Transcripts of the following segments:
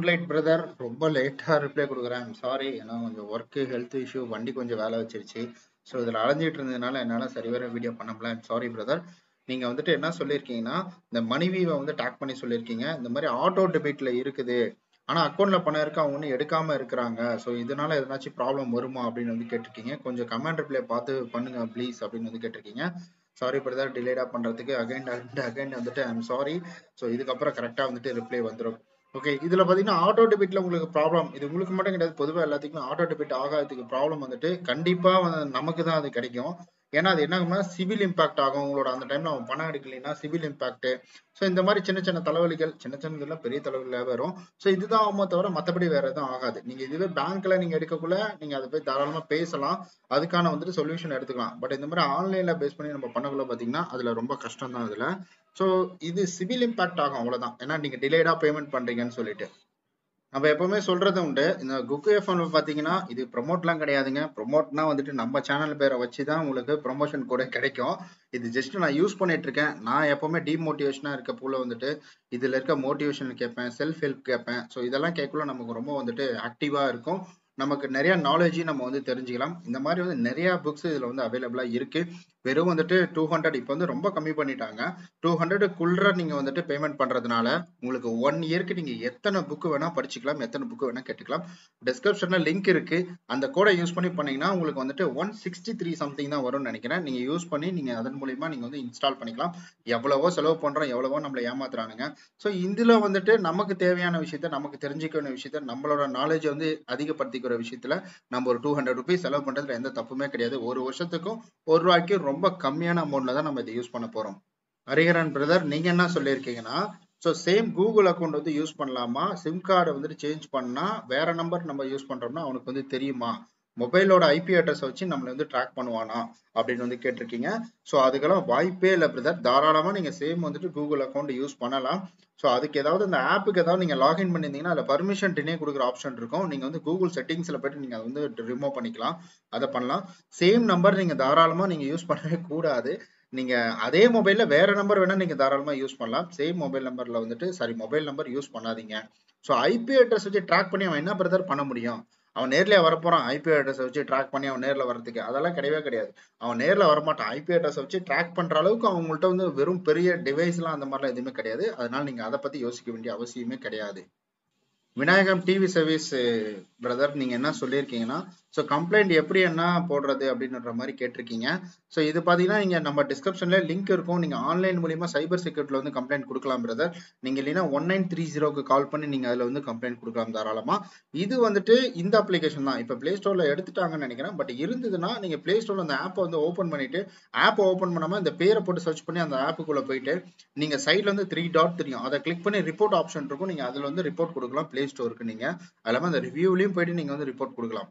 light brother ரொம்ப லேட்டா reply கொடுக்குறேன் சாரி ஏன்னா கொஞ்சம் ஒர்க் ஹெல்த் இஷ்யூ வண்டி கொஞ்சம் வேலை வச்சிருச்சு ஸோ இதில் அலைஞ்சிட்டு இருந்ததுனால என்னால் சரிவர வீடியோ பண்ண முடியல சாரி பிரதர் நீங்கள் வந்துட்டு என்ன சொல்லியிருக்கீங்கன்னா இந்த மனைவியை வந்து டேக் பண்ணி சொல்லியிருக்கீங்க இந்த மாதிரி ஆட்டோ டெபிட்ல இருக்குது ஆனால் அக்கௌண்ட்ல பணம் இருக்கு அவங்க ஒன்றும் எடுக்காம இருக்கிறாங்க ஸோ இதனால எதனாச்சும் ப்ராப்ளம் வருமா அப்படின்னு வந்து கேட்டிருக்கீங்க கொஞ்சம் கமெண்ட் ரிப்ளை பார்த்து பண்ணுங்க ப்ளீஸ் அப்படின்னு வந்து கேட்டிருக்கீங்க சாரி பிரதர் டிலேடா பண்றதுக்கு அகைன் அண்ட் அகைன் வந்துட்டு ஐம் சாரி ஸோ இதுக்கப்புறம் கரெக்டாக வந்துட்டு ரிப்ளை வந்துடும் ஓகே இதுல பாத்தீங்கன்னா ஆட்டோ டெபிட்ல உங்களுக்கு ப்ராப்ளம் இது உங்களுக்கு மட்டும் கிடையாது பொதுவாக எல்லாத்துக்குமே ஆட்டோ டெபிட் ஆகாததுக்கு ப்ராப்ளம் வந்துட்டு கண்டிப்பா வந்து நமக்கு தான் அது கிடைக்கும் ஏன்னா அது என்ன ஆகும்னா சிவில் இம்பாக்ட் ஆகும் உங்களோட அந்த டைம்ல அவன் பணம் எடுக்கலைன்னா சிவில் இம்பாக்ட் ஸோ இந்த மாதிரி சின்ன சின்ன தலைவலிகள் சின்ன சின்னதுல பெரிய தலைவலிகள் வரும் ஸோ இதுதான் ஆகுமோ தவிர மற்றபடி வேற எதுவும் ஆகாது நீங்க இதுவே பேங்க்ல நீங்க எடுக்கக்குள்ள நீங்க அதை போய் தாராளமா பேசலாம் அதுக்கான வந்துட்டு சொல்யூஷன் எடுத்துக்கலாம் பட் இந்த மாதிரி ஆன்லைன்ல பேஸ் பண்ணி நம்ம பண்ணக்குள்ள பாத்தீங்கன்னா அதுல ரொம்ப கஷ்டம் தான் அதுல ஸோ இது சிவில் இம்பாக்ட் ஆகும் அவ்வளவுதான் ஏன்னா நீங்க டிலேடா பேமெண்ட் பண்றீங்கன்னு சொல்லிட்டு நம்ம எப்பவுமே சொல்றது உண்டு இந்த குக்கு எஃப்எம்ல பாத்தீங்கன்னா இது ப்ரொமோட்லாம் கிடையாதுங்க ப்ரொமோட்னா வந்துட்டு நம்ம சேனல் பேரை வச்சு தான் உங்களுக்கு ப்ரொமோஷன் கூட கிடைக்கும் இது ஜஸ்ட் நான் யூஸ் பண்ணிட்டு இருக்கேன் நான் எப்பவுமே டிமோட்டிவேஷனா இருக்க போல வந்துட்டு இதுல இருக்க மோட்டிவேஷன் கேட்பேன் செல்ஃப் ஹெல்ப் கேட்பேன் ஸோ இதெல்லாம் கேட்கல நமக்கு ரொம்ப வந்துட்டு ஆக்டிவா இருக்கும் நமக்கு நிறைய நாலேஜையும் நம்ம வந்து தெரிஞ்சுக்கலாம் இந்த மாதிரி வந்து நிறைய புக்ஸ் இதுல வந்து அவைலபிளா இருக்கு வெறும் வந்துட்டு டூ ஹண்ட்ரட் இப்போ வந்து ரொம்ப கம்மி பண்ணிட்டாங்க டூ ஹண்ட்ரடுக்குள்ள நீங்க வந்துட்டு பேமெண்ட் பண்றதுனால உங்களுக்கு ஒன் இயர்க்கு நீங்க எத்தனை புக்கு வேணா படிச்சுக்கலாம் எத்தனை புக்கு வேணா கேட்டுக்கலாம் டிஸ்கிரிப்ஷன்ல லிங்க் இருக்கு அந்த கோடை யூஸ் பண்ணி பண்ணீங்கன்னா உங்களுக்கு வந்துட்டு ஒன் சிக்ஸ்டி த்ரீ சம்திங் தான் வரும்னு நினைக்கிறேன் நீங்க யூஸ் பண்ணி நீங்க அதன் மூலியமா நீங்க வந்து இன்ஸ்டால் பண்ணிக்கலாம் எவ்வளவோ செலவு பண்றோம் எவ்வளவோ நம்மளை ஏமாத்துறானுங்க ஸோ இதுல வந்துட்டு நமக்கு தேவையான விஷயத்த நமக்கு தெரிஞ்சுக்க வேண்டிய விஷயத்த நம்மளோட நாலேஜ் வந்து அதிகப்படுத்திக்கிற விஷயத்துல நம்ம ஒரு டூ ஹண்ட்ரட் ருபீஸ் செலவு பண்றதுல எந்த தப்புமே கிடையாது ஒரு வருஷத்துக்கும் ஒரு ரூபாய்க்கு ரொம்ப கம்மியான அமௌண்ட்ல தான் நம்ம இதை யூஸ் பண்ண போறோம் ஹரிஹரன் பிரதர் நீங்க என்ன சொல்லியிருக்கீங்கன்னா ஸோ சேம் கூகுள் அக்கௌண்ட் வந்து யூஸ் பண்ணலாமா சிம் கார்டை வந்துட்டு சேஞ்ச் பண்ணா வேற நம்பர் நம்ம யூஸ் பண்றோம்னா அவனுக்கு வந்து தெரியுமா மொபைலோட ஐபி அட்ரஸ் வச்சு நம்மளை வந்து ட்ராக் பண்ணுவானா அப்படின்னு வந்து கேட்டிருக்கீங்க ஸோ அதுக்கெல்லாம் வாய்ப்பே இல்லை பிரதர் தாராளமாக நீங்கள் சேம் வந்துட்டு கூகுள் அக்கௌண்ட் யூஸ் பண்ணலாம் ஸோ அதுக்கு ஏதாவது இந்த ஆப்புக்கு ஏதாவது நீங்கள் லாகின் பண்ணியிருந்தீங்கன்னா அதில் பர்மிஷன் டினே கொடுக்குற ஆப்ஷன் இருக்கும் நீங்கள் வந்து கூகுள் செட்டிங்ஸில் போயிட்டு நீங்கள் அதை வந்து ரிமூவ் பண்ணிக்கலாம் அதை பண்ணலாம் சேம் நம்பர் நீங்கள் தாராளமாக நீங்கள் யூஸ் பண்ணவே கூடாது நீங்க அதே மொபைல்ல வேற நம்பர் வேணா நீங்க தாராளமா யூஸ் பண்ணலாம் சேம் மொபைல் நம்பர்ல வந்துட்டு சாரி மொபைல் நம்பர் யூஸ் பண்ணாதீங்க ஸோ ஐபி அட்ரஸ் வச்சு ட்ராக் பண்ணி அவன் என்ன பிரதர் பண்ண முடியும் அவன் நேர்லயே வரப்போறான் ஐபி அட்ரஸ் வச்சு ட்ராக் பண்ணி அவன் நேர்ல வர்றதுக்கு அதெல்லாம் கிடையவே கிடையாது அவன் நேர்ல வரமாட்டான் ஐபி அட்ரஸ் வச்சு ட்ராக் பண்ற அளவுக்கு அவங்கள்ட்ட வந்து வெறும் பெரிய டிவைஸ் எல்லாம் அந்த மாதிரிலாம் எதுவுமே கிடையாது அதனால நீங்க அதை பத்தி யோசிக்க வேண்டிய அவசியமே கிடையாது விநாயகம் டிவி சர்வீஸ் பிரதர் நீங்க என்ன சொல்லியிருக்கீங்கன்னா ஸோ கம்ப்ளைண்ட் எப்படி என்ன போடுறது அப்படின்ற மாதிரி கேட்டிருக்கீங்க ஸோ இது பார்த்தீங்கன்னா நீங்க நம்ம டிஸ்கிரிப்ஷன்ல லிங்க் இருக்கும் நீங்க ஆன்லைன் மூலியமா சைபர் செக்யூரிட்டில வந்து கம்ப்ளைண்ட் கொடுக்கலாம் பிரதர் நீங்க இல்லைன்னா ஒன் நைன் த்ரீ ஜீரோக்கு கால் பண்ணி நீங்க அதுல வந்து கம்ப்ளைண்ட் கொடுக்கலாம் தாராளமா இது வந்துட்டு இந்த அப்ளிகேஷன் தான் இப்போ பிளே ஸ்டோர்ல எடுத்துட்டாங்கன்னு நினைக்கிறேன் பட் இருந்ததுன்னா நீங்க பிளே ஸ்டோர்ல அந்த ஆப்பை வந்து ஓப்பன் பண்ணிட்டு ஆப்பை ஓப்பன் பண்ணாம இந்த பேரை போட்டு சர்ச் பண்ணி அந்த ஆப்புக்குள்ள போயிட்டு நீங்க சைட்ல வந்து த்ரீ டாட் தெரியும் அதை கிளிக் பண்ணி ரிப்போர்ட் ஆப்ஷன் இருக்கும் நீங்க அதுல வந்து ரிப்போர்ட் கொடுக்கலாம் பிளே ஸ்டோருக்கு நீங்க அது இல்லாம அந்த ரிவ்யூலையும் போயிட்டு நீங்க வந்து ரிப்போர்ட் கொடுக்கலாம்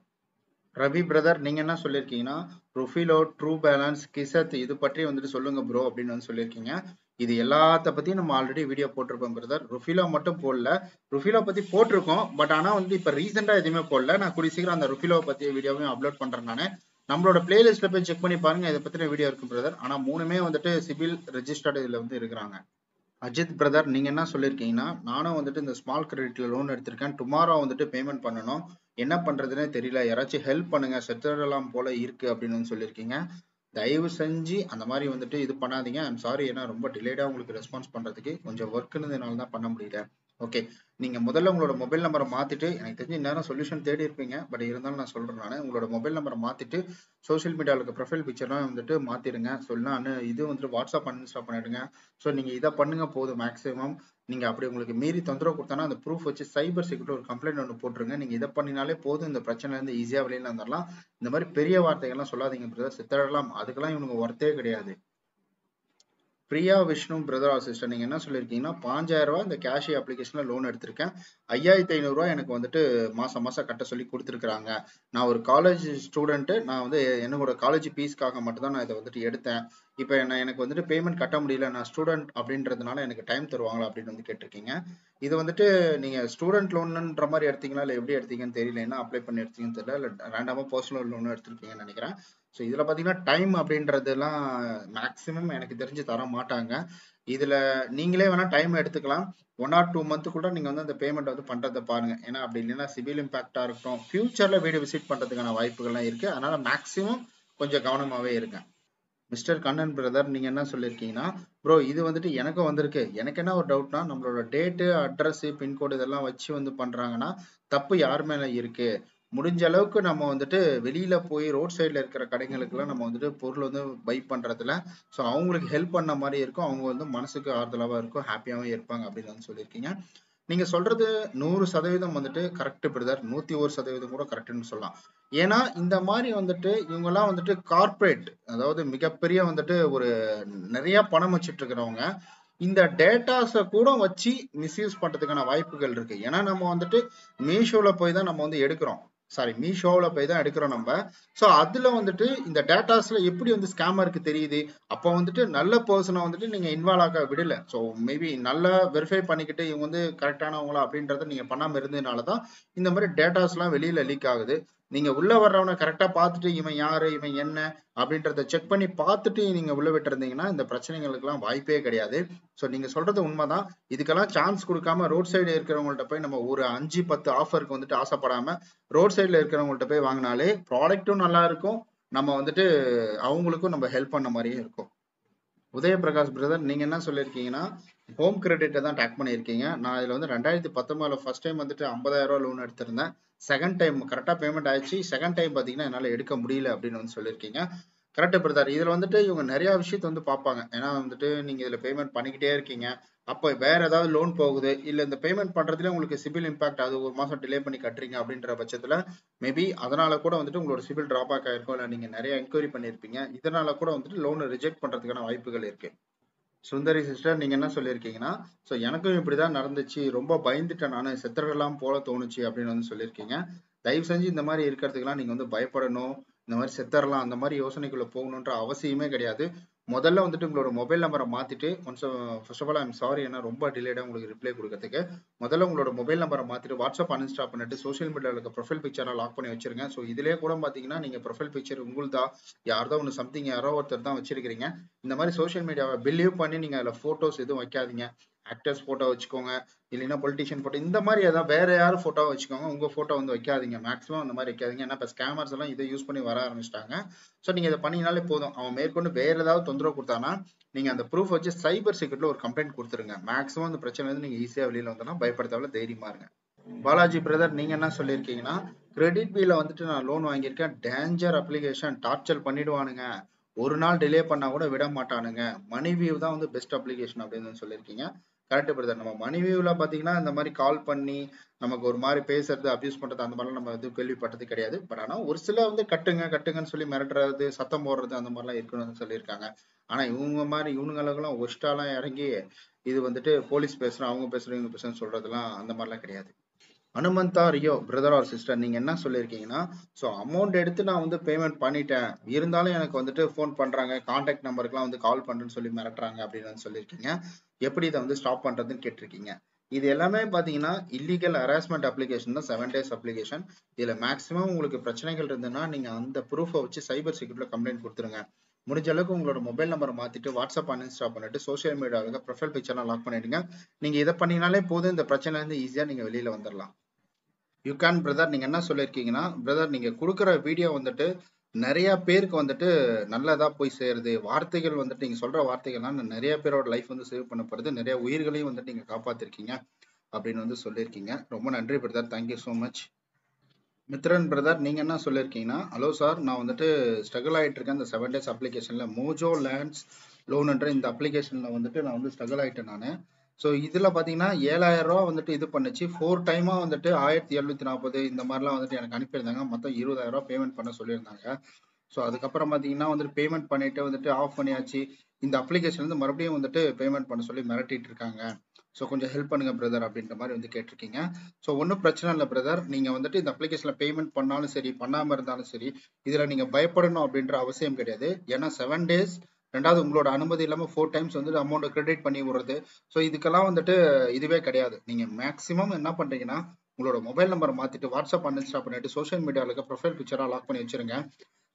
ரவி பிரதர் நீங்க என்ன சொல்லியிருக்கீங்கன்னா ருஃபிலோ ட்ரூ பேலன்ஸ் கிசத் இது பற்றி வந்துட்டு சொல்லுங்க ப்ரோ அப்படின்னு வந்து சொல்லியிருக்கீங்க இது எல்லாத்த பத்தியும் நம்ம ஆல்ரெடி வீடியோ போட்டிருப்போம் பிரதர் ருஃபிலோ மட்டும் போடல ருஃபிலோ பத்தி போட்டிருக்கோம் பட் ஆனா வந்து இப்ப ரீசெண்டா எதுவுமே போடல நான் கூடிய சீக்கிரம் அந்த ருஃபிலோ பத்திய வீடியோவையும் அப்லோட் பண்றேன் நானு நம்மளோட பிளேலிஸ்ட்ல போய் செக் பண்ணி பாருங்க இதை பத்தின வீடியோ இருக்கு பிரதர் ஆனா மூணுமே வந்துட்டு சிபில் ரெஜிஸ்டர்டு இதுல வந்து இருக்கிறாங்க அஜித் பிரதர் நீங்க என்ன சொல்லியிருக்கீங்கன்னா நானும் வந்துட்டு இந்த ஸ்மால் கிரெடிட்ல லோன் எடுத்திருக்கேன் டுமாரோ வந்துட்டு பேமெண்ட் பண்ணணும் என்ன பண்றதுன்னே தெரியல யாராச்சும் ஹெல்ப் பண்ணுங்க செத்துடலாம் போல இருக்கு அப்படின்னு வந்து சொல்லியிருக்கீங்க தயவு செஞ்சு அந்த மாதிரி வந்துட்டு இது பண்ணாதீங்க ஐம் சாரி ஏன்னா ரொம்ப டிலேடா உங்களுக்கு ரெஸ்பான்ஸ் பண்றதுக்கு கொஞ்சம் ஒர்க்குனதுனால தான் பண்ண முடியல ஓகே நீங்க முதல்ல உங்களோட மொபைல் நம்பரை மாத்திட்டு எனக்கு தெரிஞ்சு நேரம் சொல்யூஷன் தேடி இருப்பீங்க பட் இருந்தாலும் நான் சொல்றேன் நான் உங்களோட மொபைல் நம்பரை மாத்திட்டு சோஷியல் மீடியாவில் இருக்க ப்ரொஃபைல் பிக்சர்லாம் வந்துட்டு மாத்திருங்க சொல்லலாம் இது வந்துட்டு வாட்ஸ்அப் அன்இன்ஸ்டால் பண்ணிடுங்க ஸோ நீங்க இதை பண்ணுங்க போதும் மேக்ஸிமம் நீங்க அப்படி உங்களுக்கு மீறி தொந்தரவு கொடுத்தானா அந்த ப்ரூஃப் வச்சு சைபர் செக்யூரிட்டி ஒரு கம்ப்ளைண்ட் ஒன்று போட்டுருங்க நீங்க இதை பண்ணினாலே போதும் இந்த பிரச்சனை இருந்து ஈஸியா வெளியில வந்துடலாம் இந்த மாதிரி பெரிய வார்த்தைகள்லாம் சொல்லாதீங்க பிரதர் சித்தடலாம் அதுக்கெல்லாம் இவனுக்கு ஒர்த்தே கிடையாது Priya Vishnu brother or sister நீங்க என்ன சொல்லியிருக்கீங்கன்னா பாஞ்சாயிரம் ரூபாய் இந்த கேஷி அப்ளிகேஷன்ல லோன் எடுத்திருக்கேன் ஐயாயிரத்தி ஐநூறு ரூபாய் எனக்கு வந்துட்டு மாசம் மாசம் கட்ட சொல்லி கொடுத்துருக்காங்க நான் ஒரு காலேஜ் ஸ்டூடெண்ட் நான் வந்து என்னோட காலேஜ் ஃபீஸ்க்காக மட்டும் தான் நான் இதை வந்துட்டு எடுத்தேன் இப்போ என்ன எனக்கு வந்துட்டு பேமெண்ட் கட்ட முடியல நான் ஸ்டூடெண்ட் அப்படின்றதுனால எனக்கு டைம் தருவாங்களா அப்படின்னு வந்து கேட்டிருக்கீங்க இது வந்துட்டு நீங்க ஸ்டூடெண்ட் லோன்ன்ற மாதிரி எடுத்தீங்களா இல்லை எப்படி எடுத்தீங்கன்னு தெரியல என்ன அப்ளை பண்ணி எடுத்தீங்கன்னு தெரியல இல்லை ரேண்டமா பர்சனல் லோன் எடுத்திருக்கீங்கன்னு நினைக்கிறேன் ஸோ இதுல பாத்தீங்கன்னா டைம் அப்படின்றதெல்லாம் மேக்சிமம் எனக்கு தெரிஞ்சு தர மாட்டாங்க இதுல நீங்களே வேணா டைம் எடுத்துக்கலாம் ஒன் ஆர் டூ மந்த் கூட நீங்க வந்து அந்த பேமெண்ட் வந்து பண்றதை பாருங்க ஏன்னா அப்படி இல்லைன்னா சிவில் இம்பாக்டா இருக்கட்டும் ஃபியூச்சர்ல வீடு விசிட் பண்றதுக்கான வாய்ப்புகள்லாம் இருக்கு அதனால மேக்சிமம் கொஞ்சம் கவனமாவே இருங்க மிஸ்டர் கண்ணன் பிரதர் நீங்க என்ன சொல்லியிருக்கீங்கன்னா ப்ரோ இது வந்துட்டு எனக்கும் வந்திருக்கு எனக்கு என்ன ஒரு டவுட்னா நம்மளோட டேட்டு அட்ரஸ் பின்கோடு இதெல்லாம் வச்சு வந்து பண்றாங்கன்னா தப்பு யார் மேல இருக்கு முடிஞ்ச அளவுக்கு நம்ம வந்துட்டு வெளியில போய் ரோட் சைட்ல இருக்கிற கடைகளுக்கெல்லாம் நம்ம வந்துட்டு பொருள் வந்து பை பண்றதுல ஸோ அவங்களுக்கு ஹெல்ப் பண்ண மாதிரி இருக்கும் அவங்க வந்து மனசுக்கு ஆறுதலாவும் இருக்கும் ஹாப்பியாவும் இருப்பாங்க அப்படின்னு வந்து சொல்லியிருக்கீங்க நீங்க சொல்றது நூறு சதவீதம் வந்துட்டு கரெக்ட் பிரதர் நூத்தி ஒரு சதவீதம் கூட கரெக்ட்னு சொல்லலாம் ஏன்னா இந்த மாதிரி வந்துட்டு இவங்கெல்லாம் வந்துட்டு கார்ப்பரேட் அதாவது மிகப்பெரிய வந்துட்டு ஒரு நிறைய பணம் வச்சுட்டு இருக்கிறவங்க இந்த டேட்டாஸை கூட வச்சு மிஸ்யூஸ் பண்றதுக்கான வாய்ப்புகள் இருக்கு ஏன்னா நம்ம வந்துட்டு மீஷோல போய் தான் நம்ம வந்து எடுக்கிறோம் சாரி மீஷோவில் போய் தான் எடுக்கிறோம் நம்ம ஸோ அதில் வந்துட்டு இந்த டேட்டாஸில் எப்படி வந்து ஸ்கேமருக்கு தெரியுது அப்போ வந்துட்டு நல்ல பர்சனை வந்துட்டு நீங்கள் இன்வால்வ் ஆக விடல ஸோ மேபி நல்லா வெரிஃபை பண்ணிக்கிட்டு இவங்க வந்து கரெக்டானவங்களா அப்படின்றத நீங்கள் பண்ணாமல் இருந்ததுனால தான் இந்த மாதிரி டேட்டாஸ்லாம் வெளியில் லீக் ஆகுது நீங்கள் உள்ள வர்றவனை கரெக்டாக பார்த்துட்டு இவன் யாரு இவன் என்ன அப்படின்றத செக் பண்ணி பார்த்துட்டு நீங்கள் உள்ள விட்டுருந்தீங்கன்னா இந்த பிரச்சனைகளுக்கெல்லாம் வாய்ப்பே கிடையாது ஸோ நீங்கள் சொல்றது உண்மைதான் இதுக்கெல்லாம் சான்ஸ் கொடுக்காம ரோட் சைடு இருக்கிறவங்கள்ட்ட போய் நம்ம ஒரு அஞ்சு பத்து ஆஃபருக்கு வந்துட்டு ஆசைப்படாம ரோட் சைடில் இருக்கிறவங்கள்ட்ட போய் வாங்கினாலே ப்ராடக்ட்டும் நல்லா இருக்கும் நம்ம வந்துட்டு அவங்களுக்கும் நம்ம ஹெல்ப் பண்ண மாதிரியே இருக்கும் உதயபிரகாஷ் பிரதர் நீங்க என்ன சொல்லியிருக்கீங்கன்னா ஹோம் கிரெடிட்டை தான் டேக் பண்ணியிருக்கீங்க நான் இதுல வந்து ரெண்டாயிரத்தி பத்தொன்பதுல ஃபர்ஸ்ட் டைம் வந்துட்டு ஐம்பதாயிரம் ரூபா லோன் எடுத்திருந்தேன் செகண்ட் டைம் கரெக்டாக பேமெண்ட் ஆயிடுச்சு செகண்ட் டைம் பார்த்தீங்கன்னா என்னால் எடுக்க முடியல அப்படின்னு வந்து சொல்லியிருக்கீங்க கரெக்ட் பிரதர் இதுல வந்துட்டு இவங்க நிறைய விஷயத்த வந்து பார்ப்பாங்க ஏன்னா வந்துட்டு நீங்க இதுல பேமெண்ட் பண்ணிக்கிட்டே இருக்கீங்க அப்போ வேற ஏதாவது லோன் போகுது இல்ல இந்த பேமெண்ட் பண்றதுல உங்களுக்கு சிபில் இம்பாக்ட் அது ஒரு மாசம் டிலே பண்ணி கட்டுறீங்க அப்படின்ற பட்சத்துல மேபி அதனால கூட வந்துட்டு உங்களோட சிபில் டிராபேக் ஆயிருக்கும் இல்ல நீங்க நிறைய என்கொயரி பண்ணிருப்பீங்க இதனால கூட வந்துட்டு லோனை ரிஜெக்ட் பண்றதுக்கான வாய்ப்புகள் இருக்கு சுந்தரி சிஸ்டர் நீங்க என்ன சொல்லியிருக்கீங்கன்னா ஸோ எனக்கும் இப்படிதான் நடந்துச்சு ரொம்ப பயந்துட்டேன் நான் செத்துறலாம் போல தோணுச்சு அப்படின்னு வந்து சொல்லியிருக்கீங்க தயவு செஞ்சு இந்த மாதிரி இருக்கிறதுக்கெல்லாம் நீங்க வந்து பயப்படணும் இந்த மாதிரி செத்தரலாம் அந்த மாதிரி யோசனைக்குள்ள போகணுன்ற அவசியமே கிடையாது முதல்ல வந்துட்டு உங்களோட மொபைல் நம்பரை மாத்திட்டு once first of all I'm sorry ஏன்னா ரொம்ப டிலேடா உங்களுக்கு ரிப்ளை கொடுக்கறதுக்கு முதல்ல உங்களோட மொபைல் நம்பரை மாத்திட்டு வாட்ஸ்அப் அன்இன்ஸ்டால் பண்ணிட்டு சோஷியல் மீடியாவில் இருக்க ப்ரொஃபைல் பிக்சரை லாக் பண்ணி வச்சிருங்க ஸோ இதுலேயே கூட பார்த்தீங்கன்னா நீங்க ப்ரொஃபைல் பிக்சர் உங்களுதா யார்தோ ஒன்று சம்திங் யாரோ ஒருத்தர் தான் வச்சிருக்கீங்க இந்த மாதிரி சோஷியல் மீடியாவை பிலீவ் பண்ணி நீங்க அதில் ஃபோட்டோஸ் எதுவும் வைக்காதீங்க ஆக்டர்ஸ் போட்டோ வச்சுக்கோங்க இல்லைன்னா பொலிட்டிஷியன் போட்டோ இந்த மாதிரி ஏதாவது வேற யாரும் போட்டோ வச்சுக்கோங்க உங்க போட்டோ வந்து வைக்காதீங்க மேக்ஸிமம் அந்த மாதிரி வைக்காதீங்க ஏன்னா இப்போ ஸ்கேமர்ஸ் எல்லாம் இதை யூஸ் பண்ணி வர ஆரம்பிச்சிட்டாங்க ஸோ நீங்க இதை பண்ணீங்கனாலே போதும் அவன் மேற்கொண்டு வேற ஏதாவது தொந்தரவு கொடுத்தானா நீங்க அந்த ப்ரூஃப் வச்சு சைபர் செக்யூரிட்டில ஒரு கம்ப்ளைண்ட் கொடுத்துருங்க மேக்ஸிமம் அந்த பிரச்சனை வந்து நீங்க ஈஸியா வெளியில வந்தோம்னா பயப்படுத்தாவில தைரியமா இருங்க பாலாஜி பிரதர் நீங்க என்ன சொல்லியிருக்கீங்கன்னா கிரெடிட் பில வந்துட்டு நான் லோன் வாங்கியிருக்கேன் டேஞ்சர் அப்ளிகேஷன் டார்ச்சர் பண்ணிடுவானுங்க ஒரு நாள் டிலே பண்ணா கூட விட மாட்டானுங்க மணி வியூ தான் வந்து பெஸ்ட் அப்ளிகேஷன் அப்படின்னு சொல்லியிருக்கீங்க கரெக்ட் பிரதர் நம்ம மணி வியூவில் பார்த்தீங்கன்னா இந்த மாதிரி கால் பண்ணி நமக்கு ஒரு மாதிரி பேசுறது அபியூஸ் பண்றது அந்த மாதிரிலாம் நம்ம வந்து கேள்விப்பட்டது கிடையாது பட் ஆனால் ஒரு சில வந்து கட்டுங்க கட்டுங்கன்னு சொல்லி மிரட்டுறது சத்தம் போடுறது அந்த மாதிரிலாம் இருக்குன்னு சொல்லியிருக்காங்க ஆனா இவங்க மாதிரி இவனுங்களுக்கெல்லாம் ஒஸ்டாலாம் இறங்கி இது வந்துட்டு போலீஸ் பேசுறோம் அவங்க பேசுறோம் இவங்க பேசுறோம் சொல்றதுலாம் அந்த மாதிரிலாம் கிடையாது Hanumantha Rio brother or sister நீங்க என்ன சொல்லியிருக்கீங்கன்னா ஸோ அமௌண்ட் எடுத்து நான் வந்து பேமெண்ட் பண்ணிட்டேன் இருந்தாலும் எனக்கு வந்துட்டு ஃபோன் பண்றாங்க கான்டாக்ட் நம்பருக்குலாம் வந்து கால் பண்றேன்னு சொல்லி மிரட்டுறாங்க அப்படின்னு வந்து சொல்லியிருக்கீங்க எப்படி இதை வந்து ஸ்டாப் பண்றதுன்னு கேட்டிருக்கீங்க இது எல்லாமே பாத்தீங்கன்னா இல்லீகல் ஹராஸ்மெண்ட் அப்ளிகேஷன் தான் செவன் டேஸ் அப்ளிகேஷன் இதுல மேக்ஸிமம் உங்களுக்கு பிரச்சனைகள் இருந்ததுன்னா நீங்க அந்த ப்ரூஃபை வச்சு சைபர் செக்யூரிட்டில கம்ப்ளைண்ட் கொடுத்துருங்க முடிஞ்ச அளவுக்கு உங்களோட மொபைல் நம்பரை மாத்திட்டு வாட்ஸ்அப் அன்இன்ஸ்டால் பண்ணிட்டு சோஷியல் மீடியாவில் ப்ரொஃபைல் பிக்சர்லாம் லாக் பண்ணிடுங்க நீங்க இதை பண்ணினாலே போதும் இந்த பிரச்சனை இருந்து ஈஸியா நீங்க வெளியில வந்துடலாம் யூ கேன் பிரதர் நீங்க என்ன சொல்லியிருக்கீங்கன்னா பிரதர் நீங்க கொடுக்குற வீடியோ வந்துட்டு நிறைய பேருக்கு வந்துட்டு நல்லதா போய் சேருது வார்த்தைகள் வந்துட்டு நீங்க சொல்ற வார்த்தைகள்லாம் நிறைய பேரோட லைஃப் வந்து சேவ் பண்ணப்படுது நிறைய உயிர்களையும் வந்துட்டு நீங்க காப்பாத்திருக்கீங்க அப்படின்னு வந்து சொல்லியிருக்கீங்க ரொம்ப நன்றி brother thank you so much Mithran brother நீங்க என்ன சொல்லியிருக்கீங்கன்னா ஹலோ சார் நான் வந்துட்டு ஸ்ட்ரகிள் ஆயிட்டு இருக்கேன் இந்த செவன் டேஸ் அப்ளிகேஷன்ல மோஜோ லேண்ட்ஸ் லோன்ன்ற இந்த அப்ளிகேஷன்ல வந்துட்டு நான் வந்து ஸ்ட்ரகிள் ஆயிட்டேன் நான் ஸோ இதுல பாத்தீங்கன்னா ஏழாயிரம் ரூபா வந்துட்டு இது பண்ணுச்சு ஃபோர் டைமா வந்துட்டு ஆயிரத்தி எழுநூத்தி நாற்பது இந்த மாதிரிலாம் வந்துட்டு எனக்கு அனுப்பியிருந்தாங்க மொத்தம் இருபதாயிரம் ரூபா பேமெண்ட் பண்ண சொல்லியிருந்தாங்க ஸோ அதுக்கப்புறம் பாத்தீங்கன்னா வந்துட்டு பேமெண்ட் பண்ணிட்டு வந்துட்டு ஆஃப் பண்ணியாச்சு இந்த அப்ளிகேஷன் வந்து மறுபடியும் வந்துட்டு பேமெண்ட் பண்ண சொல்லி மிரட்டிட்டு இருக்காங்க ஸோ கொஞ்சம் ஹெல்ப் பண்ணுங்க பிரதர் அப்படின்ற மாதிரி வந்து கேட்டிருக்கீங்க ஸோ ஒன்றும் பிரச்சனை இல்லை பிரதர் நீங்க வந்துட்டு இந்த அப்ளிகேஷன்ல பேமெண்ட் பண்ணாலும் சரி பண்ணாம இருந்தாலும் சரி இதுல நீங்க பயப்படணும் அப்படின்ற அவசியம் கிடையாது ஏன்னா செவன் டேஸ் ரெண்டாவது உங்களோட அனுமதி இல்லாம ஃபோர் டைம்ஸ் வந்துட்டு அமௌண்ட் கிரெடிட் பண்ணி விடுறது ஸோ இதுக்கெல்லாம் வந்துட்டு இதுவே கிடையாது நீங்க மேக்ஸிமம் என்ன பண்றீங்கன்னா உங்களோட மொபைல் நம்பர் மாத்திட்டு வாட்ஸ்அப் அன்இன்ஸ்டால் பண்ணிட்டு சோஷியல் மீடியாவில் இருக்க ப்ரொஃபைல் பிக்சரா லாக் பண்ணி வச்சிருங்க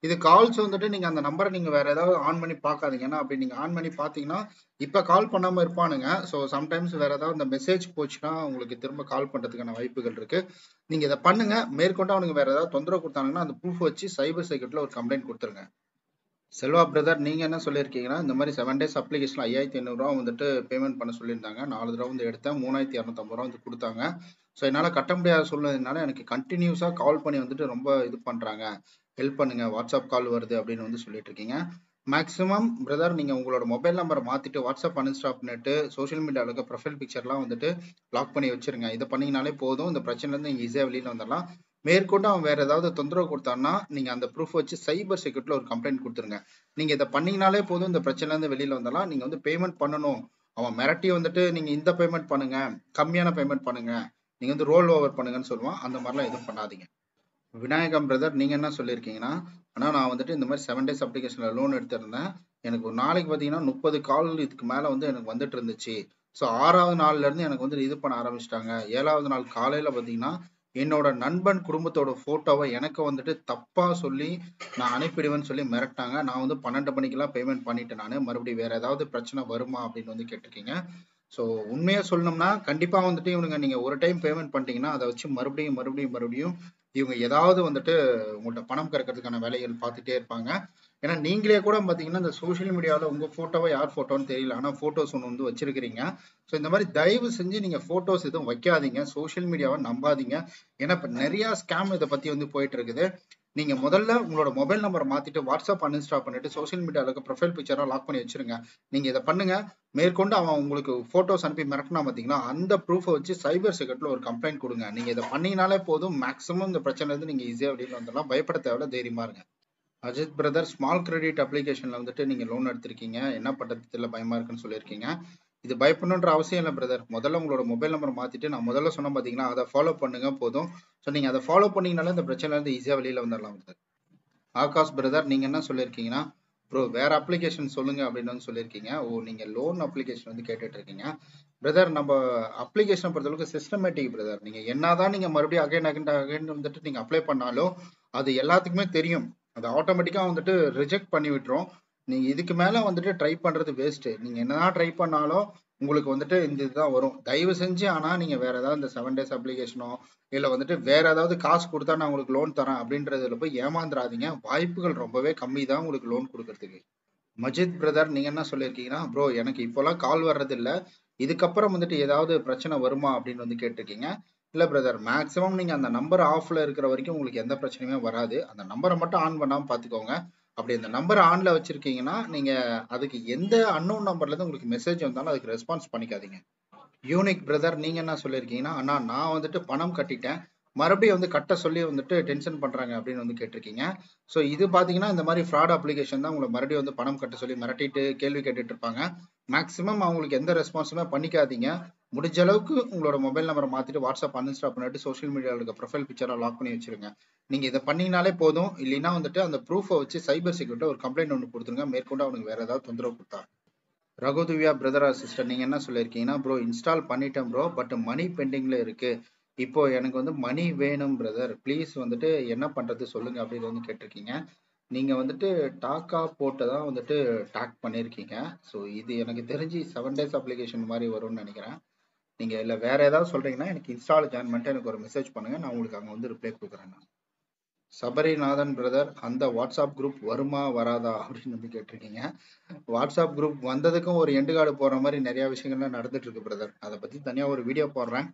இது கால்ஸ் வந்துட்டு நீங்க அந்த நம்பரை நீங்க வேற ஏதாவது ஆன் பண்ணி பார்க்காதீங்க ஏன்னா அப்படி நீங்க ஆன் பண்ணி பார்த்தீங்கன்னா இப்ப கால் பண்ணாம இருப்பானுங்க ஸோ சம்டைம்ஸ் வேற ஏதாவது இந்த மெசேஜ் போச்சுன்னா உங்களுக்கு திரும்ப கால் பண்றதுக்கான வாய்ப்புகள் இருக்கு நீங்க இதை பண்ணுங்க மேற்கொண்டு அவனுக்கு வேற ஏதாவது தொந்தரவு கொடுத்தாங்கன்னா அந்த ப்ரூஃப் வச்சு சைபர் செக்யூரிட்டில ஒரு கம்ப்ளைண்ட் கொடுத்துருங்க செல்வா பிரதர் நீங்க என்ன சொல்லியிருக்கீங்கன்னா இந்த மாதிரி செவன் டேஸ் அப்ளிகேஷன் ஐயாயிரத்தி ஐநூறுரூவா வந்துட்டு பேமெண்ட் பண்ண சொல்லியிருந்தாங்க நாலு தடவை வந்து எடுத்தேன் மூணாயிரத்தி இரநூத்தம்பது ரூபா வந்து கொடுத்தாங்க ஸோ என்னால் கட்ட முடியாத சூழ்நிலைனால எனக்கு கண்டினியூஸாக கால் பண்ணி வந்துட்டு ரொம்ப இது பண்ணுறாங்க ஹெல்ப் பண்ணுங்க வாட்ஸ்அப் கால் வருது அப்படின்னு வந்து சொல்லிட்டு இருக்கீங்க மேக்ஸிமம் பிரதர் நீங்கள் உங்களோட மொபைல் நம்பரை மாற்றிட்டு வாட்ஸ்அப் அன்இன்ஸ்டால் பண்ணிட்டு சோஷியல் மீடியாவில் இருக்க ப்ரொஃபைல் பிக்சர்லாம் வந்துட்டு லாக் பண்ணி வச்சிருங்க இதை பண்ணீங்கனாலே போதும் இந்த பிரச்சனைலேருந்து நீங்கள் ஈஸியாக வெளியில் வந்துடலாம் மேற்கொண்டு அவன் வேற ஏதாவது தொந்தரவு கொடுத்தான்னா நீங்க அந்த ப்ரூஃப் வச்சு சைபர் செக்யூரிட்டில ஒரு கம்ப்ளைண்ட் கொடுத்துருங்க நீங்க இதை பண்ணீங்கனாலே போதும் இந்த பிரச்சனை இருந்து வெளியில வந்தலாம் நீங்க வந்து பேமெண்ட் பண்ணணும் அவன் மிரட்டி வந்துட்டு நீங்க இந்த பேமெண்ட் பண்ணுங்க கம்மியான பேமெண்ட் பண்ணுங்க நீங்க வந்து ரோல் ஓவர் பண்ணுங்கன்னு சொல்லுவான் அந்த மாதிரிலாம் எதுவும் பண்ணாதீங்க விநாயகம் பிரதர் நீங்க என்ன சொல்லியிருக்கீங்கன்னா ஆனா நான் வந்துட்டு இந்த மாதிரி செவன் டேஸ் அப்ளிகேஷன்ல லோன் எடுத்திருந்தேன் எனக்கு ஒரு நாளைக்கு பாத்தீங்கன்னா முப்பது கால் இதுக்கு மேல வந்து எனக்கு வந்துட்டு இருந்துச்சு ஸோ ஆறாவது நாள்ல இருந்து எனக்கு வந்து இது பண்ண ஆரம்பிச்சிட்டாங்க ஏழாவது நாள் காலையில பாத்தீங்கன்னா என்னோட நண்பன் குடும்பத்தோட போட்டோவை எனக்கு வந்துட்டு தப்பா சொல்லி நான் அனுப்பிடுவேன்னு சொல்லி மிரட்டாங்க நான் வந்து பன்னெண்டு மணிக்கெல்லாம் பேமெண்ட் பண்ணிட்டேன் நான் மறுபடியும் வேற ஏதாவது பிரச்சனை வருமா அப்படின்னு வந்து கேட்டிருக்கீங்க ஸோ உண்மையா சொல்லணும்னா கண்டிப்பா வந்துட்டு இவனுங்க நீங்க ஒரு டைம் பேமெண்ட் பண்ணிட்டீங்கன்னா அதை வச்சு மறுபடியும் மறுபடியும் மறுபடியும் இவங்க ஏதாவது வந்துட்டு உங்கள்ட்ட பணம் கறக்கிறதுக்கான வேலைகள் பார்த்துட்டே இருப்பாங்க ஏன்னா நீங்களே கூட பார்த்தீங்கன்னா இந்த சோஷியல் மீடியாவில் உங்கள் ஃபோட்டோவை யார் ஃபோட்டோன்னு தெரியல ஆனால் ஃபோட்டோஸ் ஒன்று வந்து வச்சிருக்கிறீங்க ஸோ இந்த மாதிரி தயவு செஞ்சு நீங்கள் ஃபோட்டோஸ் எதுவும் வைக்காதீங்க சோஷியல் மீடியாவை நம்பாதீங்க ஏன்னா இப்போ நிறையா ஸ்கேம் இதை பற்றி வந்து போயிட்டு இருக்குது நீங்க முதல்ல உங்களோட மொபைல் நம்பரை மாத்திட்டு வாட்ஸ்அப் அன்இன்ஸ்டால் பண்ணிட்டு சோஷியல் மீடியாவில் இருக்க ப்ரொஃபைல் பிக்சராக லாக் பண்ணி வச்சிருங்க நீங்க இதை பண்ணுங்க மேற்கொண்டு அவன் உங்களுக்கு போட்டோஸ் அனுப்பி மிரட்டினா பார்த்தீங்கன்னா அந்த ப்ரூஃபை வச்சு சைபர் செக்யூரிட்டியில் ஒரு கம்ப்ளைண்ட் கொடுங்க நீங்க இதை பண்ணீங்கனாலே போதும் மேக்ஸிமம் இந்த பிரச்சனை இருந்து நீங்க ஈஸியாக வெளியில் வந்துடலாம் பயப்பட தேவையில்ல தைரியமா இருங்க அஜித் பிரதர் ஸ்மால் கிரெடிட் அப்ளிகேஷன்ல வந்துட்டு நீங்க லோன் எடுத்திருக்கீங்க என்ன பண்றது பயமா இருக்குன்னு சொல்லியிருக்கீங்க இது பயப்படணுன்ற அவசியம் இல்லை பிரதர் முதல்ல உங்களோட மொபைல் நம்பர் மாத்திட்டு நான் முதல்ல சொன்ன பாத்தீங்கன்னா அதை ஃபாலோ பண்ணுங்க போதும் ஸோ நீங்க அதை ஃபாலோ பண்ணீங்கனாலே இந்த பிரச்சனை இருந்து ஈஸியா வெளியில வந்துடலாம் பிரதர் ஆகாஷ் பிரதர் நீங்க என்ன சொல்லியிருக்கீங்கன்னா ப்ரோ வேற அப்ளிகேஷன் சொல்லுங்க அப்படின்னு வந்து சொல்லியிருக்கீங்க ஓ நீங்க லோன் அப்ளிகேஷன் வந்து கேட்டுட்டு இருக்கீங்க பிரதர் நம்ம அப்ளிகேஷனை பொறுத்தளவுக்கு சிஸ்டமேட்டிக் பிரதர் நீங்க என்னதான் நீங்க மறுபடியும் அகைன் அகைன் அகைன் வந்துட்டு நீங்க அப்ளை பண்ணாலும் அது எல்லாத்துக்குமே தெரியும் அது ஆட்டோமேட்டிக்கா வந்துட்டு ரிஜெக்ட் பண்ணி விட்டுரும் நீங்க இதுக்கு மேல வந்துட்டு ட்ரை பண்றது வேஸ்ட் நீங்க என்னதான் ட்ரை பண்ணாலும் உங்களுக்கு வந்துட்டு இந்த இதுதான் வரும் தயவு செஞ்சு ஆனா நீங்க வேற ஏதாவது இந்த செவன் டேஸ் அப்ளிகேஷனோ இல்ல வந்துட்டு வேற ஏதாவது காசு கொடுத்தா நான் உங்களுக்கு லோன் தரேன் அப்படின்றதுல போய் ஏமாந்துடாதீங்க வாய்ப்புகள் ரொம்பவே கம்மி தான் உங்களுக்கு லோன் கொடுக்கறதுக்கு மஜித் பிரதர் நீங்க என்ன சொல்லியிருக்கீங்கன்னா ப்ரோ எனக்கு இப்போலாம் கால் வர்றது இல்ல இதுக்கப்புறம் வந்துட்டு ஏதாவது பிரச்சனை வருமா அப்படின்னு வந்து கேட்டிருக்கீங்க இல்ல பிரதர் மேக்ஸிமம் நீங்க அந்த நம்பர் ஆஃப்ல இருக்கிற வரைக்கும் உங்களுக்கு எந்த பிரச்சனையுமே வராது அந்த நம்பரை மட்டும் ஆன் பண்ணாம பாத்துக்கோங்க அப்படி அந்த நம்பர் ஆன்ல வச்சிருக்கீங்கன்னா நீங்க அதுக்கு எந்த அன்னோன் நம்பர்ல இருந்து உங்களுக்கு மெசேஜ் வந்தாலும் அதுக்கு ரெஸ்பான்ஸ் பண்ணிக்காதீங்க யூனிக் பிரதர் நீங்க என்ன சொல்லியிருக்கீங்கன்னா அண்ணா நான் வந்துட்டு பணம் கட்டிட்டேன் மறுபடியும் வந்து கட்ட சொல்லி வந்துட்டு டென்ஷன் பண்றாங்க அப்படின்னு வந்து கேட்டிருக்கீங்க ஸோ இது பாத்தீங்கன்னா இந்த மாதிரி ஃப்ராட் அப்ளிகேஷன் தான் உங்களை மறுபடியும் வந்து பணம் கட்ட சொல்லி மிரட்டிட்டு கேள்வி கேட்டுட்டு இருப்பாங்க மேக்ஸிமம் அவங்களுக்கு எந்த ரெஸ்பான்ஸுமே பண்ணிக்காதீங்க முடிஞ்ச அளவுக்கு உங்களோட மொபைல் நம்பரை மாத்திட்டு வாட்ஸ்அப் அன்இன்ஸ்டால் பண்ணிட்டு சோஷியல் மீடியாவில் இருக்க ப்ரொஃபைல் பிக்சரை லாக் பண்ணி வச்சிருங்க நீங்க இதை பண்ணீங்கனாலே போதும் இல்லைன்னா வந்துட்டு அந்த ப்ரூஃபை வச்சு சைபர் செக்யூரிட்டி ஒரு கம்ப்ளைண்ட் ஒன்று கொடுத்துருங்க மேற்கொண்டு அவனுக்கு வேற ஏதாவது தொந்தரவு கொடுத்தா ரகுதிவ்யா பிரதர் சிஸ்டர் நீங்க என்ன சொல்லியிருக்கீங்கன்னா ப்ரோ இன்ஸ்டால் பண்ணிட்டேன் ப்ரோ பட் மணி பெண்டிங்ல இருக்கு இப்போ எனக்கு வந்து மணி வேணும் பிரதர் ப்ளீஸ் வந்துட்டு என்ன பண்றது சொல்லுங்க அப்படின்னு வந்து கேட்டிருக்கீங்க நீங்க வந்துட்டு டாக்கா போட்டு தான் வந்துட்டு டாக் பண்ணியிருக்கீங்க ஸோ இது எனக்கு தெரிஞ்சு செவன் டேஸ் அப்ளிகேஷன் மாதிரி வரும்னு நினைக்கிறேன் நீங்க இல்ல வேற ஏதாவது சொல்றீங்கன்னா எனக்கு இன்ஸ்டால் ஜாயின் பண்ணிட்டு எனக்கு ஒரு மெசேஜ் பண்ணுங்க நான் உங்களுக்கு அங்க வந்து ரிப்ளை கொடுக்குறேன் நான் சபரிநாதன் பிரதர் அந்த வாட்ஸ்அப் குரூப் வருமா வராதா அப்படின்னு வந்து கேட்டிருக்கீங்க வாட்ஸ்அப் குரூப் வந்ததுக்கும் ஒரு எண்டு கார்டு போடுற மாதிரி நிறைய விஷயங்கள்லாம் நடந்துட்டு இருக்கு பிரதர் அதை பத்தி தனியா ஒரு வீடியோ போடுறேன்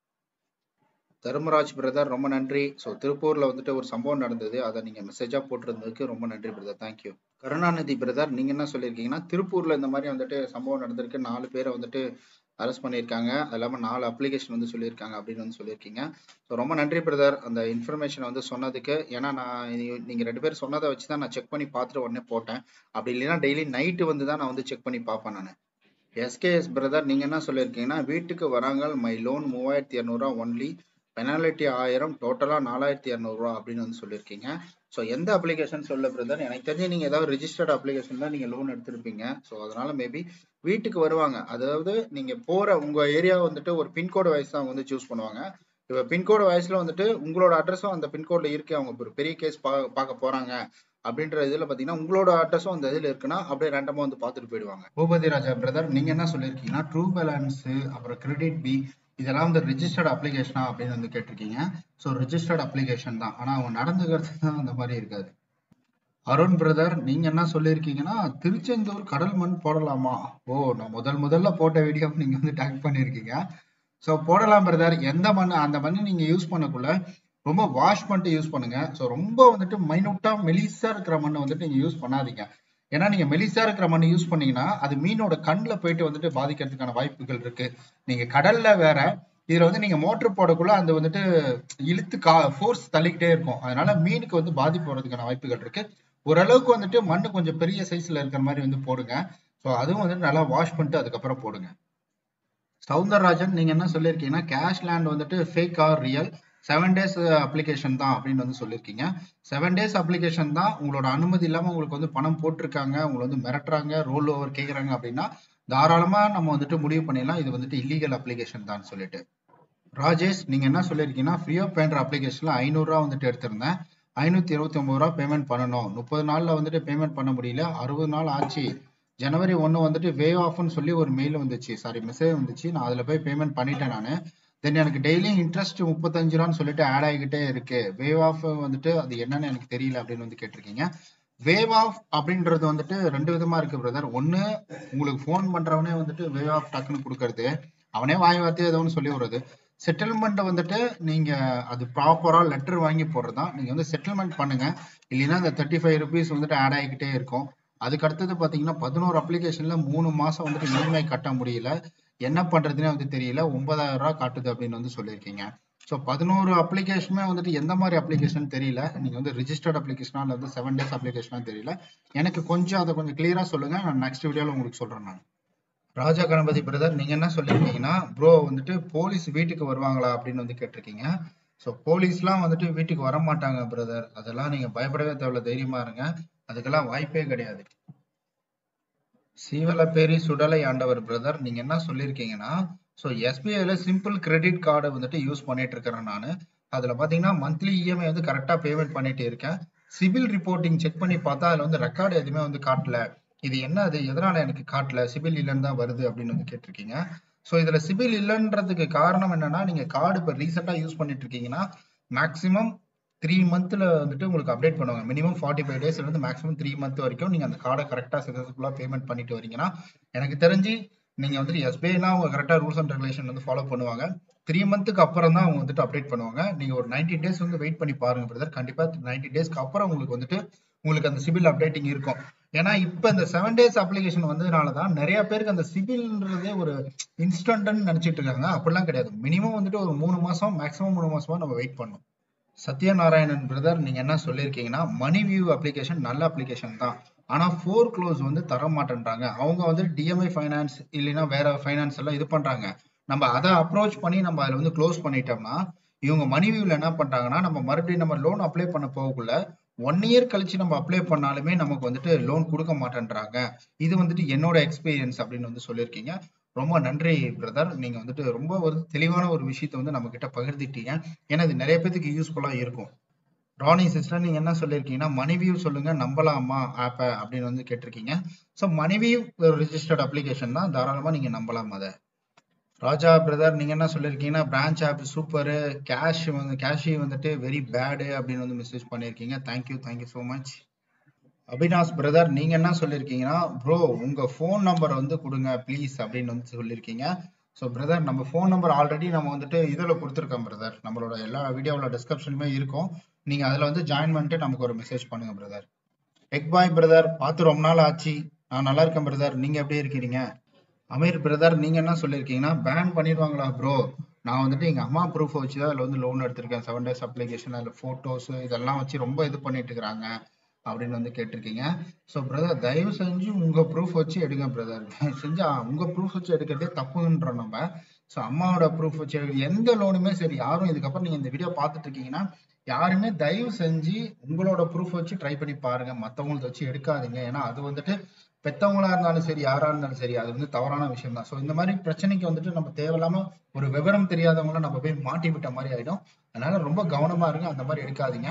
தர்மராஜ் பிரதர் ரொம்ப நன்றி ஸோ திருப்பூர்ல வந்துட்டு ஒரு சம்பவம் நடந்தது அதை நீங்க மெசேஜா போட்டிருந்ததுக்கு ரொம்ப நன்றி பிரதர் தேங்க்யூ கருணாநிதி பிரதர் நீங்க என்ன சொல்லியிருக்கீங்கன்னா திருப்பூர்ல இந்த மாதிரி வந்துட்டு சம்பவம் நடந்திருக்கு நாலு பேரை வந்துட்டு அரெஸ்ட் பண்ணியிருக்காங்க அது இல்லாமல் நாலு அப்ளிகேஷன் வந்து சொல்லியிருக்காங்க அப்படின்னு வந்து சொல்லியிருக்கீங்க ஸோ ரொம்ப நன்றி பிரதர் அந்த இன்ஃபர்மேஷன் வந்து சொன்னதுக்கு ஏன்னா நான் நீங்கள் ரெண்டு பேரும் சொன்னதை வச்சு தான் நான் செக் பண்ணி பார்த்துட்டு உடனே போட்டேன் அப்படி இல்லைன்னா டெய்லி நைட்டு வந்து தான் நான் வந்து செக் பண்ணி பார்ப்பேன் நான் எஸ்கேஎஸ் பிரதர் நீங்கள் என்ன சொல்லியிருக்கீங்கன்னா வீட்டுக்கு வராங்க மை லோன் மூவாயிரத்தி இரநூறுவா ஒன்லி பெனாலிட்டி ஆயிரம் டோட்டலாக நாலாயிரத்தி இரநூறுவா அப்படின்னு வந்து சொல்லியிருக்கீங்க ஸோ எந்த அப்ளிகேஷன் சொல்ல பிரதர் எனக்கு தெரிஞ்சு நீங்கள் ஏதாவது ரிஜிஸ்டர்ட் அப்ளிகேஷன் தான் நீங்கள் லோன் எடுத்திருப்பீங்க ஸோ அதனால மேபி வீட்டுக்கு வருவாங்க அதாவது நீங்கள் போகிற உங்கள் ஏரியா வந்துட்டு ஒரு பின்கோடு வைஸ் தான் வந்து சூஸ் பண்ணுவாங்க இப்போ பின்கோடு வயசுல வந்துட்டு உங்களோட அட்ரஸும் அந்த பின்கோட்ல இருக்கு அவங்க ஒரு பெரிய கேஸ் பா பார்க்க போறாங்க அப்படின்ற இதுல பாத்தீங்கன்னா உங்களோட அட்ரஸும் அந்த இதுல இருக்குன்னா அப்படியே ரேண்டமா வந்து பார்த்துட்டு போயிடுவாங்க பூபதி ராஜா பிரதர் நீங்க என்ன சொல்லியிருக்கீங்கன்னா ட்ரூ பேலன்ஸ் அப்புறம் கிரெடிட் பி இதெல்லாம் வந்து ரிஜிஸ்டர்ட் அப்ளிகேஷனா அப்படின்னு வந்து கேட்டிருக்கீங்க ஸோ ரிஜிஸ்டர்ட் அப்ளிகேஷன் தான் ஆனா அவங்க நடந்துக்கிறது தான் அந்த மாதிரி இருக்காது அருண் பிரதர் நீங்க என்ன சொல்லியிருக்கீங்கன்னா திருச்செந்தூர் கடல் மண் போடலாமா ஓ நான் முதல் முதல்ல போட்ட வீடியோ நீங்க வந்து டேக் பண்ணியிருக்கீங்க ஸோ போடலாம் பிரதர் எந்த மண் அந்த மண் நீங்க யூஸ் பண்ணக்குள்ள ரொம்ப வாஷ் பண்ணிட்டு யூஸ் பண்ணுங்க ஸோ ரொம்ப வந்துட்டு மைனூட்டா மெலிசா இருக்கிற மண்ணை வந்துட்டு நீங்க யூஸ் பண்ணாதீங்க ஏன்னா நீங்க மெலிசா இருக்கிற மண் யூஸ் பண்ணீங்கன்னா அது மீனோட கண்ணில் போயிட்டு வந்துட்டு பாதிக்கிறதுக்கான வாய்ப்புகள் இருக்கு நீங்க கடல்ல வேற இதுல வந்து நீங்க மோட்டர் போடக்குள்ள அந்த வந்துட்டு இழுத்து கா ஃபோர்ஸ் தள்ளிக்கிட்டே இருக்கும் அதனால மீனுக்கு வந்து பாதிப்பு வர்றதுக்கான வாய்ப்புகள் இருக்கு ஓரளவுக்கு வந்துட்டு மண்ணு கொஞ்சம் பெரிய சைஸ்ல இருக்கிற மாதிரி வந்து போடுங்க ஸோ அதுவும் வந்துட்டு நல்லா வாஷ் பண்ணிட்டு அதுக்கப்புறம் போடுங்க சவுந்தரராஜன் நீங்க என்ன சொல்லியிருக்கீங்கன்னா கேஷ் லேண்ட் வந்துட்டு fake or real seven days application தான் அப்படின்னு வந்து சொல்லியிருக்கீங்க செவன் டேஸ் அப்ளிகேஷன் தான் உங்களோட அனுமதி இல்லாம உங்களுக்கு வந்து பணம் போட்டிருக்காங்க உங்களை வந்து மிரட்டுறாங்க ரோல் ஓவர் கேட்குறாங்க அப்படின்னா தாராளமா நம்ம வந்துட்டு முடிவு பண்ணிடலாம் இது வந்துட்டு இல்லீகல் அப்ளிகேஷன் தான் சொல்லிட்டு ராஜேஷ் நீங்க என்ன சொல்லியிருக்கீங்கன்னா ஃப்ரீ ஆஃப் பேண்ட் அப்ளிகேஷன்ல ஐநூறுரூவா வந்துட்டு எடுத்திருந்தேன் ஐநூத்தி இருபத்தி ஒன்பது ரூபா பேமெண்ட் பண்ணணும் முப்பது நாள்ல வந்துட்டு பேமெண்ட் பண்ண முடியல அறுபது நாள் ஆச்சு ஜனவரி ஒன்று வந்துட்டு வேவ் ஆஃப்னு சொல்லி ஒரு மெயில் வந்துச்சு சாரி மெசேஜ் வந்துச்சு நான் அதில் போய் பேமெண்ட் பண்ணிட்டேன் நான் தென் எனக்கு டெய்லியும் இன்ட்ரெஸ்ட் முப்பத்தஞ்சு ரூபான்னு சொல்லிட்டு ஆட் ஆகிக்கிட்டே இருக்கு வேவ் ஆஃப் வந்துட்டு அது என்னன்னு எனக்கு தெரியல அப்படின்னு வந்து கேட்டிருக்கீங்க வேவ் ஆஃப் அப்படின்றது வந்துட்டு ரெண்டு விதமா இருக்கு பிரதர் ஒன்னு உங்களுக்கு ஃபோன் பண்றவனே வந்துட்டு வேவ் ஆஃப் டக்குன்னு கொடுக்கறது அவனே வாய் வார்த்தையை ஏதோ ஒன்று சொல்லி விடுறது செட்டில்மெண்ட் வந்துட்டு நீங்க அது ப்ராப்பரா லெட்டர் வாங்கி போடுறதா நீங்க வந்து செட்டில்மெண்ட் பண்ணுங்க இல்லைன்னா இந்த தேர்ட்டி ஃபைவ் ருபீஸ் வந்துட்டு ஆட் ஆகிக்கிட்டே இருக்கும் அதுக்கு அடுத்தது பாத்தீங்கன்னா பதினோரு அப்ளிகேஷன்ல மூணு மாசம் வந்துட்டு இஎம்ஐ கட்ட முடியல என்ன பண்றதுன்னே வந்து தெரியல ஒன்பதாயிரம் ரூபாய் காட்டுது அப்படின்னு வந்து சொல்லியிருக்கீங்க ஸோ பதினோரு அப்ளிகேஷனுமே வந்துட்டு எந்த மாதிரி அப்ளிகேஷன் தெரியல நீங்க வந்து ரிஜிஸ்டர்ட் அப்ளிகேஷனா இல்லை வந்து செவன் டேஸ் அப்ளிகேஷனா தெரியல எனக்கு கொஞ்சம் அதை கொஞ்சம் கிளியரா சொல்லுங்க நான் நெக்ஸ்ட் வீடியோல உங்களுக்கு சொல்றேன் நான் ராஜா கணபதி பிரதர் நீங்க என்ன சொல்லியிருக்கீங்கன்னா ப்ரோ வந்துட்டு போலீஸ் வீட்டுக்கு வருவாங்களா அப்படின்னு வந்து கேட்டிருக்கீங்க ஸோ போலீஸ்லாம் வந்துட்டு வீட்டுக்கு வர மாட்டாங்க பிரதர் அதெல்லாம் நீங்க பயப்படவே தேவையில்ல தைரியமா இருங்க அதுக்கெல்லாம் வாய்ப்பே கிடையாது சீவலப்பேரி சுடலை ஆண்டவர் பிரதர் நீங்க என்ன சொல்லியிருக்கீங்கன்னா ஸோ எஸ்பிஐல சிம்பிள் கிரெடிட் கார்டை வந்துட்டு யூஸ் பண்ணிட்டு இருக்கிறேன் நான் அதுல பாத்தீங்கன்னா மந்த்லி இஎம்ஐ வந்து கரெக்டா பேமெண்ட் பண்ணிட்டு இருக்கேன் சிபில் ரிப்போர்ட்டிங் செக் பண்ணி பார்த்தா அதுல வந்து ரெக்கார்டு எதுவுமே வந்து காட்டல இது என்ன அது எதனால எனக்கு காட்டல சிபில் இல்லைன்னு தான் வருது அப்படின்னு வந்து கேட்டிருக்கீங்க ஸோ இதுல சிபில் இல்லைன்றதுக்கு காரணம் என்னன்னா நீங்க கார்டு இப்போ ரீசெண்டா யூஸ் பண்ணிட்டு இருக்கீங்கன்னா மேக்ஸிமம் த்ரீ மந்த்ல வந்துட்டு உங்களுக்கு அப்டேட் பண்ணுவாங்க மினிமம் ஃபார்ட்டி ஃபைவ் டேஸ்ல இருந்து மேக்ஸிமம் த்ரீ மந்த் வரைக்கும் நீங்க அந்த கார்டை கரெக்டா சக்சஸ்ஃபுல்லா பேமெண்ட் பண்ணிட்டு வரீங்கன்னா எனக்கு தெரிஞ்சு நீங்க வந்துட்டு எஸ்பிஐனா அவங்க கரெக்டா ரூல்ஸ் அண்ட் ரெகுலேஷன் வந்து ஃபாலோ பண்ணுவாங்க த்ரீ மந்த்துக்கு அப்புறம் தான் அவங்க வந்துட்டு அப்டேட் பண்ணுவாங்க நீங்க ஒரு நைன்டி டேஸ் வந்து வெயிட் பண்ணி பாருங்க பிரதர் கண்டிப்பா நைன்டி டேஸ்க்கு அப்புறம் உங்களுக்கு வந்துட்டு உங்களுக்கு அந்த சிபில் அப்டேட்டிங் இருக்கும் ஏன்னா இப்ப இந்த செவன் டேஸ் அப்ளிகேஷன் வந்ததுனால தான் நிறைய பேருக்கு அந்த சிபில்ன்றதே ஒரு இன்ஸ்டன்ட்னு நினைச்சிட்டு இருக்காங்க அப்படிலாம் கிடையாது மினிமம் வந்துட்டு ஒரு மூணு மாசம் மேக்ஸிமம் மூணு மாசமா நம்ம வெயிட் பண்ணணும் சத்யநாராயணன் பிரதர் நீங்க என்ன சொல்லியிருக்கீங்கன்னா மணி வியூ அப்ளிகேஷன் நல்ல அப்ளிகேஷன் தான் ஆனா ஃபோர் க்ளோஸ் வந்து தர மாட்டேன்றாங்க அவங்க வந்து டிஎம்ஐ ஃபைனான்ஸ் இல்லைன்னா வேற ஃபைனான்ஸ் எல்லாம் இது பண்றாங்க நம்ம அதை அப்ரோச் பண்ணி நம்ம அதில் வந்து க்ளோஸ் பண்ணிட்டோம்னா இவங்க மணி வியூல என்ன பண்றாங்கன்னா நம்ம மறுபடியும் நம்ம லோன் அப்ளை பண்ண போகக்குள்ள ஒன் இயர் கழிச்சு நம்ம அப்ளை பண்ணாலுமே நமக்கு வந்துட்டு லோன் கொடுக்க மாட்டேன்றாங்க இது வந்துட்டு என்னோட எக்ஸ்பீரியன்ஸ் அப்படின்னு வந்து சொல்லியிருக்கீங்க ரொம்ப நன்றி பிரதர் நீங்க வந்துட்டு ரொம்ப ஒரு தெளிவான ஒரு விஷயத்த வந்து நம்ம கிட்ட பகிர்ந்துட்டீங்க ஏன்னா இது நிறைய பேத்துக்கு யூஸ்ஃபுல்லா இருக்கும் ராணி சிஸ்டர் நீங்க என்ன சொல்லியிருக்கீங்கன்னா மணிவியூ சொல்லுங்க நம்பலாமா ஆப்பை அப்படின்னு வந்து கேட்டிருக்கீங்க ஸோ மணிவியூ ரிஜிஸ்டர்ட் அப்ளிகேஷன் தான் தாராளமா நீங்க நம்பலாம் அதை ராஜா பிரதர் நீங்க என்ன சொல்லியிருக்கீங்கன்னா பிரான்ச் ஆப் சூப்பரு கேஷ் வந்து கேஷ் வந்துட்டு வெரி பேடு அப்படின்னு வந்து மெசேஜ் பண்ணியிருக்கீங்க thank you thank you so much Abinash brother நீங்க என்ன சொல்லியிருக்கீங்கன்னா ப்ரோ உங்க ஃபோன் நம்பர் வந்து கொடுங்க ப்ளீஸ் அப்படின்னு வந்து சொல்லியிருக்கீங்க ஸோ பிரதர் நம்ம ஃபோன் நம்பர் ஆல்ரெடி நம்ம வந்துட்டு இதில் கொடுத்துருக்கோம் பிரதர் நம்மளோட எல்லா வீடியோவோட டிஸ்கிரிப்ஷனுமே இருக்கும் நீங்க அதில் வந்து ஜாயின் பண்ணிட்டு நமக்கு ஒரு மெசேஜ் பண்ணுங்க பிரதர் எக் பாய் பிரதர் பார்த்து ரொம்ப நாள் ஆச்சு நான் நல்லா இருக்கேன் பிரதர் நீங்க எப்படி இருக்கீங்க அமீர் பிரதர் நீங்க என்ன சொல்லியிருக்கீங்கன்னா பேன் பண்ணிடுவாங்களா ப்ரோ நான் வந்துட்டு எங்க அம்மா ப்ரூஃப் வச்சு தான் அதில் வந்து லோன் எடுத்திருக்கேன் செவன் டேஸ் அப்ளிகேஷன் அதில் ஃபோட்டோஸ் இதெல்லாம் வச்சு ரொம்ப இது பண்ணிட்டு இருக்கிறாங்க அப்படின்னு வந்து கேட்டிருக்கீங்க ஸோ பிரதர் தயவு செஞ்சு உங்க ப்ரூஃப் வச்சு எடுங்க பிரதர் செஞ்சு உங்க ப்ரூஃப் வச்சு எடுக்கிறதே தப்புன்றோம் நம்ம ஸோ அம்மாவோட ப்ரூஃப் வச்சு எடுக்க எந்த லோனுமே சரி யாரும் இதுக்கப்புறம் நீங்க இந்த வீடியோ பார்த்துட்டு இருக்கீங்கன்னா யாருமே தயவு செஞ்சு உங்களோட ப்ரூஃப் வச்சு ட்ரை பண்ணி பாருங்க மற்றவங்களுக்கு வச்சு எடுக்காதீங்க ஏன்னா அது வந்துட்டு பெத்தவங்களா இருந்தாலும் சரி யாரா இருந்தாலும் சரி அது வந்து தவறான விஷயம் தான் ஸோ இந்த மாதிரி பிரச்சனைக்கு வந்துட்டு நம்ம தேவையில்லாம ஒரு விவரம் தெரியாதவங்கள நம்ம போய் மாட்டி விட்ட மாதிரி ஆயிடும் அதனால ரொம்ப கவனமா இருங்க அந்த மாதிரி எடுக்காதீங்க